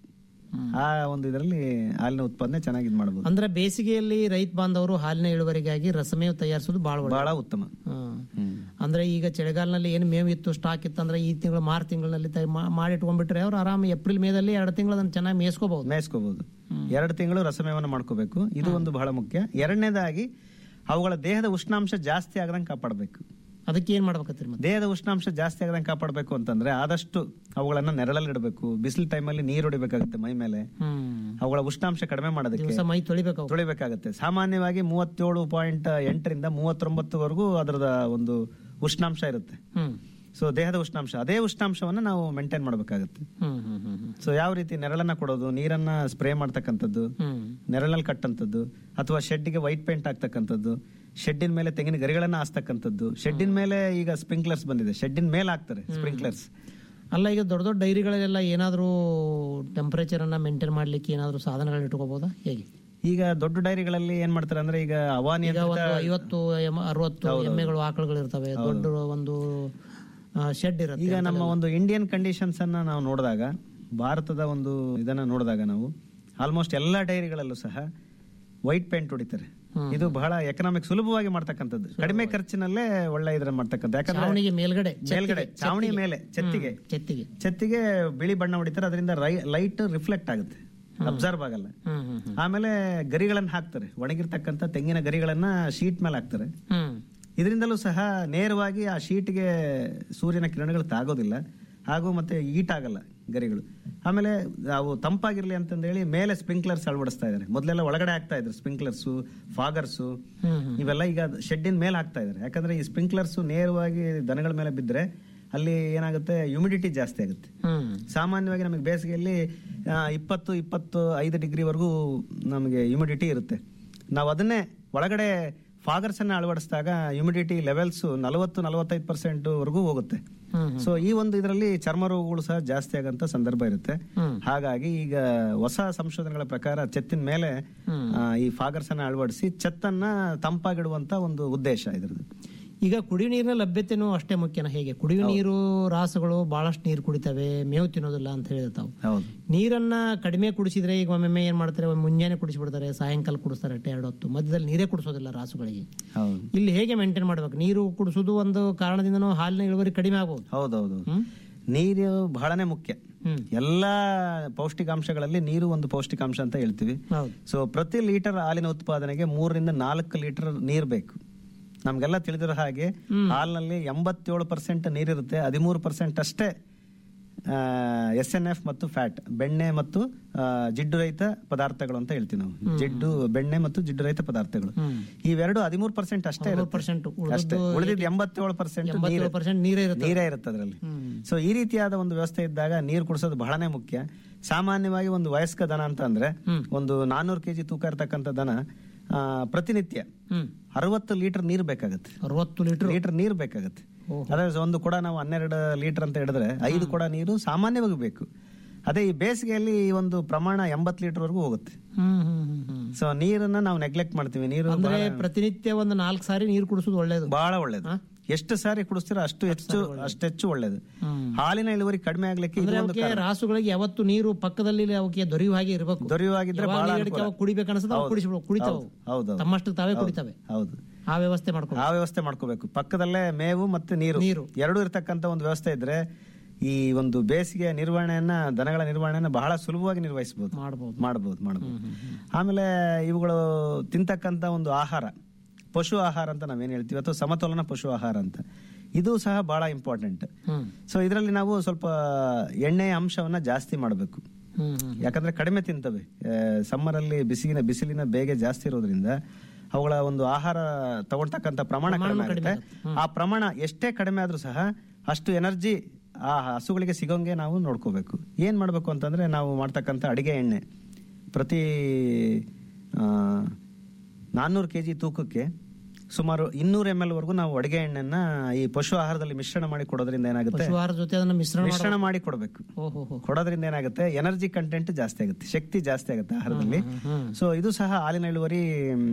ಆ ಒಂದು ಇದರಲ್ಲಿ ಹಾಲಿನ ಉತ್ಪಾದನೆ ಚೆನ್ನಾಗಿ ಇದು ಮಾಡಬಹುದು ಅಂದ್ರೆ ಬೇಸಿಗೆಯಲ್ಲಿ ರೈತ ಬಾಂಧವರು ಹಾಲಿನ ಇಳುವರಿಗಾಗಿ ರಸಮೇವು ತಯಾರಿಸೋದು ಬಹಳ ಒಳ್ಳೆ ಬಹಳ ಉತ್ತಮ ಹ್ಮ್. ಹ್ಮ್. ಅಂದ್ರೆ ಈಗ ಚಳಿಗಾಲನಲ್ಲಿ ಏನು ಮೇವು ಇತ್ತು ಸ್ಟಾಕ್ ಇತ್ತು ಅಂದ್ರೆ ಈ ತಿಂಗಳು ಮಾರ್ಚ್ ತಿಂಗಳಲ್ಲಿ ತಯ- ಮಾ- ಮಾಡಿ ಇಟ್ಕೊಂಡ್ಬಿಟ್ರೆ ಅವ್ರು ಆರಾಮ್ ಏಪ್ರಿಲ್ ಮೇದಲ್ಲಿ ಎರಡು ತಿಂಗಳು ಅದನ್ನ ಚೆನ್ನಾಗಿ ಮೇಯಿಸ್ಕೋಬಹುದು ಮೇಯಿಸ್ಕೋಬಹುದು ಎರಡು ತಿಂಗಳು ರಸಮೇವನ್ನ ಮಾಡ್ಕೋಬೇಕು ಇದು ಒಂದು ಬಹಳ ಮುಖ್ಯ ಎರಡನೇದಾಗಿ ಅವುಗಳ ದೇಹದ ಉಷ್ಣಾಂಶ ಜಾಸ್ತಿ ಆಗದಂಗೆ ಕಾಪಾಡಬೇಕು ಅದಕ್ಕೆ ಏನ್ ಮಾಡ್ಬೇಕತ್ರಿ ಮತ್ತೆ ದೇಹದ ಉಷ್ಣಾಂಶ ಜಾಸ್ತಿ ಆಗದಂಗೆ ಕಾಪಾಡಬೇಕು ಅಂತಂದ್ರೆ ಆದಷ್ಟು ಅವುಗಳನ್ನ ನೆರಳಲ್ಲಿ ಇಡಬೇಕು ಬಿಸಿಲು ಟೈಮಲ್ಲಿ ನೀರು ಹೊಡಿಬೇಕಾಗುತ್ತೆ ಮೈ ಮೇಲೆ ಹ್ಮ್ ಅವುಗಳ ಉಷ್ಣಾಂಶ ಕಡಿಮೆ ಮಾಡೋದಕ್ಕೆ ದಿವಸ ಮೈ ತೊಳಿಬೇಕು ಅವು. ತೊಳಿಬೇಕಾಗುತ್ತೆ ಸಾಮಾನ್ಯವಾಗಿ ಮೂವತ್ತೇಳು ಪಾಯಿಂಟ್ ಎಂಟರಿಂದ ಮೂವತ್ತೊಂಬತ್ತುವರೆಗೂ ಅದರದ ಒಂದು ಉಷ್ಣಾಂಶ ಇರುತ್ತೆ ಹ್ಮ್ ಸೊ ದೇಹದ ಉಷ್ಣಾಂಶ ಅದೇ ಉಷ್ಣಾಂಶವನ್ನ ನಾವು ಮೇಂಟೈನ್ ಮಾಡಬೇಕಾಗುತ್ತೆ ಹ್ಮ್ ಹ್ಮ್ ಹ್ಮ್ ಹ್ಮ್ ಸೊ ಯಾವ ರೀತಿ ನೆರಳನ್ನ ಕೊಡೋದು ನೀರನ್ನ ಸ್ಪ್ರೇ ಮಾಡ್ತಕ್ಕಂಥದ್ದು ಹ್ಮ್ ನೆರಳಲ್ಲಿ ಕಟ್ಟಂಥದ್ದು ಅಥವಾ ಶೆಡ್ಗೆ ವೈಟ್ ಪೇಂಟ್ ಹಾಕ್ತಕ್ಕಂಥದ್ದು ಶೆಡ್ಡಿನ ಮೇಲೆ ತೆಂಗಿನ ಗರಿಗಳನ್ನ ಹಾಸ್ತಕ್ಕಂಥದ್ದು ಶೆಡ್ಡಿನ ಮೇಲೆ ಈಗ ಸ್ಪ್ರಿಂಕ್ಲರ್ಸ್ ಬಂದಿದೆ ಶೆಡ್ಡಿನ ಮೇಲೆ ಹಾಕ್ತಾರೆ ಸ್ಪ್ರಿಂಕ್ಲರ್ಸ್ ಅಲ್ಲ ಈಗ ದೊಡ್ಡ ದೊಡ್ಡ ಡೈರಿಗಳೆಲ್ಲ ಏನಾದ್ರೂ ಟೆಂಪರೇಚರ್ ಅನ್ನ ಮೇಂಟೈನ್ ಮಾಡ್ಲಿಕ್ಕೆ ಏನಾದ್ರೂ ಸಾಧನಗಳನ್ನ ಇಟ್ಕೋಬಹುದಾ ಹೇಗೆ ಈಗ ದೊಡ್ಡ ಡೈರಿಗಳಲ್ಲಿ ಏನ್ ಮಾಡ್ತಾರೆ ಅಂದ್ರೆ ಈಗ ಈಗ ಅವಾನಿಯಂತ್ರಿತ ಒಂದು ಐವತ್ತು ಎಮ್- ಅರವತ್ತು ಎಮ್ಮೆಗಳು ಆಕಳುಗಳು ಇರ್ತವೆ ದೊಡ್ಡ ಒಂದು ಶೆಡ್ ಇರುತ್ತೆ ಈಗ ನಮ್ಮ ಒಂದು ಇಂಡಿಯನ್ ಕಂಡೀಷನ್ಸ್ ಅನ್ನ ನಾವು ನೋಡಿದಾಗ ಭಾರತದ ಒಂದು ಇದನ್ನ ನೋಡಿದಾಗ ನಾವು ಆಲ್ಮೋಸ್ಟ್ ಎಲ್ಲಾ ಡೈರಿಗಳಲ್ಲೂ ಸಹ ವೈಟ್ ಪೇಂಟ್ ಹೊಡಿತಾರೆ ಇದು ಬಹಳ ಎಕನಾಮಿಕ್ ಸುಲಭವಾಗಿ ಮಾಡ್ತಕ್ಕಂಥದ್ದು ಕಡಿಮೆ ಖರ್ಚಿನಲ್ಲೇ ಒಳ್ಳೆ ಇದ್ರ ಮಾಡ್ತಕ್ಕಂಥ ಯಾಕಂದ್ರೆ ಚಾವಣಿಗೆ ಮೇಲ್ಗಡೆ ಮೇಲ್ಗಡೆ ಚಾವಣಿ ಮೇಲೆ ಚೆತ್ತಿಗೆ ಚೆತ್ತಿಗೆ ಚೆತ್ತಿಗೆ ಬಿಳಿ ಬಣ್ಣ ಹೊಡಿತಾರೆ ಅದರಿಂದ ಲೈಟ್ ರಿಫ್ಲೆಕ್ಟ್ ಆಗುತ್ತೆ ಅಬ್ಸರ್ವ್ ಆಗಲ್ಲ ಹ್ಮ್ ಹ್ಮ್ ಹ್ಮ್ ಆಮೇಲೆ ಗರಿಗಳನ್ನ ಹಾಕ್ತಾರೆ ಒಣಗಿರ್ತಕ್ಕಂಥ ತೆಂಗಿನ ಗರಿಗಳನ್ನ ಶೀಟ್ ಮೇಲೆ ಹಾಕ್ತಾರೆ ಹ್ಮ್ ಇದರಿಂದಲೂ ಸಹ ನೇರವಾಗಿ ಆ ಶೀಟ್ಗೆ ಸೂರ್ಯನ ಕಿರಣಗಳು ತಾಗೋದಿಲ್ಲ ಹಾಗೂ ಮತ್ತೆ ಈಟ್ ಆಗಲ್ಲ ಗರಿಗಳು ಆಮೇಲೆ ಅವು ತಂಪಾಗಿರ್ಲಿ ಅಂತಂದೇಳಿ ಮೇಲೆ ಸ್ಪ್ರಿಂಕ್ಲರ್ಸ್ ಅಳವಡಿಸ್ತಾ ಇದ್ದಾರೆ ಮೊದಲೆಲ್ಲ ಒಳಗಡೆ ಹಾಕ್ತಾ ಇದ್ರು ಸ್ಪ್ರಿಂಕ್ಲರ್ಸು ಫಾಗರ್ಸು ಹ್ಮ್ ಹ್ಮ್ ಇವೆಲ್ಲ ಈಗ ಶೆಡ್ಡಿನ ಮೇಲೆ ಹಾಕ್ತಾ ಇದ್ದಾರೆ ಯಾಕಂದ್ರೆ ಈ ಸ್ಪ್ರಿಂಕ್ಲರ್ಸ್ ನೇರವಾಗಿ ದನಗಳ ಮೇಲೆ ಬಿದ್ದರೆ ಅಲ್ಲಿ ಏನಾಗುತ್ತೆ ಹ್ಯುಮಿಡಿಟಿ ಜಾಸ್ತಿ ಆಗುತ್ತೆ ಹ್ಮ್ ಸಾಮಾನ್ಯವಾಗಿ ನಮಗೆ ಬೇಸಿಗೆಯಲ್ಲಿ ಆ, ಇಪ್ಪತ್ತು ಇಪ್ಪತ್ತು ಐದು ಡಿಗ್ರಿವರೆಗೂ ನಮಗೆ ಹ್ಯುಮಿಡಿಟಿ ಇರುತ್ತೆ ನಾವು ಅದನ್ನೇ ಒಳಗಡೆ ಫಾಗರ್ಸ್ ಅನ್ನ ಅಳವಡಿಸಿದಾಗ ಹ್ಯುಮಿಡಿಟಿ ಲೆವೆಲ್ಸ್ ನಲವತ್ತು ನಲವತ್ತೈದು ಪರ್ಸೆಂಟ್ ವರೆಗೂ ಹೋಗುತ್ತೆ ಹ್ಮ್ ಸೊ ಈ ಒಂದು ಇದರಲ್ಲಿ ಚರ್ಮ ರೋಗಗಳು ಸಹ ಜಾಸ್ತಿ ಆಗಂತ ಸಂದರ್ಭ ಇರುತ್ತೆ ಹ್ಮ್. ಹಾಗಾಗಿ ಈಗ ಹೊಸ ಸಂಶೋಧನೆಗಳ ಪ್ರಕಾರ ಚೆತ್ತಿನ ಮೇಲೆ ಹ್ಮ್. ಆ, ಈ ಫಾಗರ್ಸ್ ಅನ್ನ ಅಳವಡಿಸಿ ಚೆತ್ತನ್ನ ತಂಪಾಗಿಡುವಂತ ಒಂದು ಉದ್ದೇಶ ಇದ್ರದ್ದು ಈಗ ಕುಡಿಯುವ ನೀರಿನ ಲಭ್ಯತೆನೂ ಅಷ್ಟೇ ಮುಖ್ಯನ ಹೇಗೆ ಕುಡಿಯುವ ನೀರು ರಾಸುಗಳು ಬಹಳಷ್ಟು ನೀರು ಕುಡಿತವೆ ಮೇವು ತಿನ್ನೋದಿಲ್ಲ ಅಂತ ಹೇಳಿರ್ತಾವೆ ಹೌದು ನೀರನ್ನ ಕಡಿಮೆ ಕುಡಿಸಿದ್ರೆ ಈಗ ಒಮ್ಮೊಮ್ಮೆ ಏನ್ ಮಾಡ್ತಾರೆ ಒಮ್ಮೆ ಮುಂಜಾನೆ ಕುಡಿಸ್ಬಿಡ್ತಾರೆ ಸಾಯಂಕಾಲ ಕುಡಿಸ್ತಾರೆ ಅಟ್ಟೆ ಎರಡು ಹೊತ್ತು ಮಧ್ಯದಲ್ಲಿ ನೀರೇ ಕುಡಿಸೋದಿಲ್ಲ ರಾಸುಗಳಿಗೆ ಹೌದು ಇಲ್ಲಿ ಹೇಗೆ ಮೇಂಟೈನ್ ಮಾಡ್ಬೇಕು ನೀರು ಕುಡಿಸೋದು ಒಂದು ಕಾರಣದಿಂದನೂ ಹಾಲಿನ ಇಳುವರಿ ಕಡಿಮೆ ಆಗ್ಬೋದು ಹೌದೌದು ಹ್ಮ್ ನೀರು ಬಹಳನೇ ಮುಖ್ಯ ಹ್ಮ್ ಎಲ್ಲಾ ಪೌಷ್ಟಿಕಾಂಶಗಳಲ್ಲಿ ನೀರು ಒಂದು ಪೌಷ್ಟಿಕಾಂಶ ಅಂತ ಹೇಳ್ತೀವಿ ಹೌದು ಸೊ ಪ್ರತಿ ಲೀಟರ್ ಹಾಲಿನ ಉತ್ಪಾದನೆಗೆ ಮೂರರಿಂದ ನಾಲ್ಕು ಲೀಟರ್ ನೀರು ಬೇಕು ನಮ್ಗೆಲ್ಲ ತಿಳಿದಿರೋ ಹಾಗೆ ಹಾಲಿನಲ್ಲಿ ಎಂಬತ್ತೇಳು ಪರ್ಸೆಂಟ್ ನೀರಿರುತ್ತೆ ಹದಿಮೂರು ಪರ್ಸೆಂಟ್ ಅಷ್ಟೇ ಎಸ್ ಎನ್ ಎಫ್ ಮತ್ತು ಫ್ಯಾಟ್ ಬೆಣ್ಣೆ ಮತ್ತು ಆ, ಜಿಡ್ಡು ರಹಿತ ಪದಾರ್ಥಗಳು ಅಂತ ಹೇಳ್ತೀವಿ ನಾವು ಜಿಡ್ಡು ಬೆಣ್ಣೆ ಮತ್ತು ಜಿಡ್ಡು ರಹಿತ ಪದಾರ್ಥಗಳು ಇವೆರಡು ಹದಿಮೂರು ಪರ್ಸೆಂಟ್ ಅಷ್ಟೇ ಇರುತ್ತೆ ಪರ್ಸೆಂಟ್ ಅಷ್ಟೇ ಉಳಿದಿದ್ದು ಎಂಬತ್ತೇಳು ಪರ್ಸೆಂಟ್ ಎಂಬತ್ತೇಳು ಪರ್ಸೆಂಟ್ ನೀರೇ ಇರುತ್ತೆ ನೀರೇ ಇರುತ್ತೆ ಅದರಲ್ಲಿ ಸೊ ಈ ರೀತಿಯಾದ ಒಂದು ವ್ಯವಸ್ಥೆ ಇದ್ದಾಗ ನೀರು ಕುಡಿಸೋದು ಬಹಳನೇ ಮುಖ್ಯ ಸಾಮಾನ್ಯವಾಗಿ ಒಂದು ವಯಸ್ಕ ದನ ಅಂತ ಅಂದ್ರೆ ಒಂದು ನಾನ್ನೂರು ಕೆಜಿ ತೂಕ ಇರ್ತಕ್ಕಂಥ ದನ ಆ, ಪ್ರತಿನಿತ್ಯ ಹ್ಮ್ ಅರವತ್ತು ಲೀಟರ್ ನೀರು ಬೇಕಾಗುತ್ತೆ ಅರವತ್ತು ಲೀಟರ್ ಲೀಟರ್ ನೀರು ಬೇಕಾಗುತ್ತೆ ಅದೇ ಒಂದು ಕೊಡ ನಾವು ಹನ್ನೆರಡು ಲೀಟರ್ ಅಂತ ಹಿಡಿದ್ರೆ ಐದು ಕೊಡ ನೀರು ಸಾಮಾನ್ಯವಾಗಿ ಬೇಕು ಅದೇ ಈ ಬೇಸಿಗೆಯಲ್ಲಿ ಈ ಒಂದು ಪ್ರಮಾಣ ಎಂಬತ್ತು ಲೀಟರ್ ವರೆಗೂ ಹೋಗುತ್ತೆ ಹ್ಮ್ ಹ್ಮ್ ಹ್ಮ್ ಹ್ಮ್ ಸೊ ನೀರನ್ನ ನಾವು ನೆಗ್ಲೆಕ್ಟ್ ಮಾಡ್ತೀವಿ ನೀರು ಅಂದ್ರೆ ಪ್ರತಿನಿತ್ಯ ಒಂದು ನಾಲ್ಕು ಸಾರಿ ನೀರು ಕುಡಿಸೋದು ಒಳ್ಳೇದು ಬಹಳ ಒಳ್ಳೇದು ಎಷ್ಟು ಸಾರಿ ಕುಡಿಸ್ತೀರೋ ಅಷ್ಟು ಹೆಚ್ಚು ಅಷ್ಟು ಹೆಚ್ಚು ಒಳ್ಳೇದು ಹಾಲಿನ ಇಳುವರಿ ಕಡಿಮೆ ಆಗ್ಲಿಕ್ಕೆ ಇದು ಒಂದು ಅವಕ್ಕೆ ರಾಸುಗಳಿಗೆ ಯಾವತ್ತು ನೀರು ಪಕ್ಕದಲ್ಲಿ ಅವಕ್ಕೆ ದೊರೆಯುವ ಹಾಗೆ ಇರಬೇಕು ದೊರೆಯುವಾಗಿದ್ರೆ ಯಾವಾಗ ಬಹಳ ನೀರಿಡಿಕೆ ಅವಾಗ ಕುಡಿಬೇಕು ಅನ್ಸುತ್ತೆ ಅವಾಗ ಕುಡಿಸ್ಬಿಡು ಕುಡಿತಾವ ಹೌದು ತಮ್ಮಷ್ಟು ತಾವೇ ಕುಡಿತಾವೆ ಹೌದು ಆ ವ್ಯವಸ್ಥೆ ಮಾಡ್ಕೊಂಡು ಆ ವ್ಯವಸ್ಥೆ ಮಾಡ್ಕೋಬೇಕು ಪಕ್ಕದಲ್ಲೇ ಮೇವು ಮತ್ತೆ ನೀರು ನೀರು. ಎರಡೂ ಇರ್ತಕ್ಕಂಥ ಒಂದು ವ್ಯವಸ್ಥೆ ಇದ್ರೆ ಈ ಒಂದು ಬೇಸಿಗೆ ನಿರ್ವಹಣೆಯನ್ನ ದನಗಳ ನಿರ್ವಹಣೆಯನ್ನ ಬಹಳ ಸುಲಭವಾಗಿ ನಿರ್ವಹಿಸಬಹುದು ಮಾಡ್ಬೋದು ಮಾಡಬಹುದು ಮಾಡಬಹುದು ಆಮೇಲೆ ಇವುಗಳು ತಿಂತಕ್ಕಂಥ ಒಂದು ಆಹಾರ ಪಶು ಆಹಾರ ಅಂತ ನಾವೇನ್ ಹೇಳ್ತೀವಿ ಅಥವಾ ಸಮತೋಲನ ಪಶು ಆಹಾರ ಅಂತ ಇದು ಸಹ ಬಹಳ ಇಂಪಾರ್ಟೆಂಟ್ ಹ್ಮ್ ಸೊ ಇದರಲ್ಲಿ ನಾವು ಸ್ವಲ್ಪ ಎಣ್ಣೆಯ ಅಂಶವನ್ನ ಜಾಸ್ತಿ ಮಾಡಬೇಕು ಹ್ಮ್ ಹ್ಮ್ ಯಾಕಂದ್ರೆ ಕಡಿಮೆ ತಿಂತವೆ ಸಮ್ಮರ್ ಅಲ್ಲಿ ಬಿಸಿಲಿನ ಬಿಸಿಲಿನ ಬೇಗೆ ಜಾಸ್ತಿ ಇರೋದ್ರಿಂದ ಅವುಗಳ ಒಂದು ಆಹಾರ ತಗೊಳ್ತಕ್ಕಂಥ ಪ್ರಮಾಣ ಕಡಿಮೆ ಆಗುತ್ತೆ ಆ ಪ್ರಮಾಣ ಎಷ್ಟೇ ಕಡಿಮೆ ಆದ್ರೂ ಸಹ ಅಷ್ಟು ಎನರ್ಜಿ ಆ ಹಸುಗಳಿಗೆ ಸಿಗೋಂಗೆ ನಾವು ನೋಡ್ಕೋಬೇಕು ಏನ್ ಮಾಡ್ಬೇಕು ಅಂತಂದ್ರೆ ನಾವು ಮಾಡ್ತಕ್ಕಂಥ ಅಡಿಗೆ ಎಣ್ಣೆ ಪ್ರತಿ ನಾನ್ನೂರು ಕೆ ಜಿ ತೂಕಕ್ಕೆ ಸುಮಾರು ಇನ್ನೂರು ಎಮ್ ಎಲ್ ವರೆಗೂ ನಾವು ಅಡಿಗೆ ಎಣ್ಣೆನ ಈ ಪಶು ಆಹಾರದಲ್ಲಿ ಮಿಶ್ರಣ ಮಾಡಿ ಕೊಡೋದ್ರಿಂದ ಏನಾಗುತ್ತೆ ಪಶುವಾರ ಜೊತೆ ಅದನ್ನ ಮಿಶ್ರಣ ಮಾಡ ಮಿಶ್ರಣ ಮಾಡಿ ಕೊಡಬೇಕು ಓಹೋ ಹೋ ಕೊಡೋದ್ರಿಂದ ಏನಾಗುತ್ತೆ ಎನರ್ಜಿ ಕಂಟೆಂಟ್ ಜಾಸ್ತಿ ಆಗುತ್ತೆ ಶಕ್ತಿ ಜಾಸ್ತಿ ಆಗುತ್ತೆ ಆಹಾರದಲ್ಲಿ ಸೊ ಇದು ಸಹ ಹಾಲಿನ ಇಳುವರಿ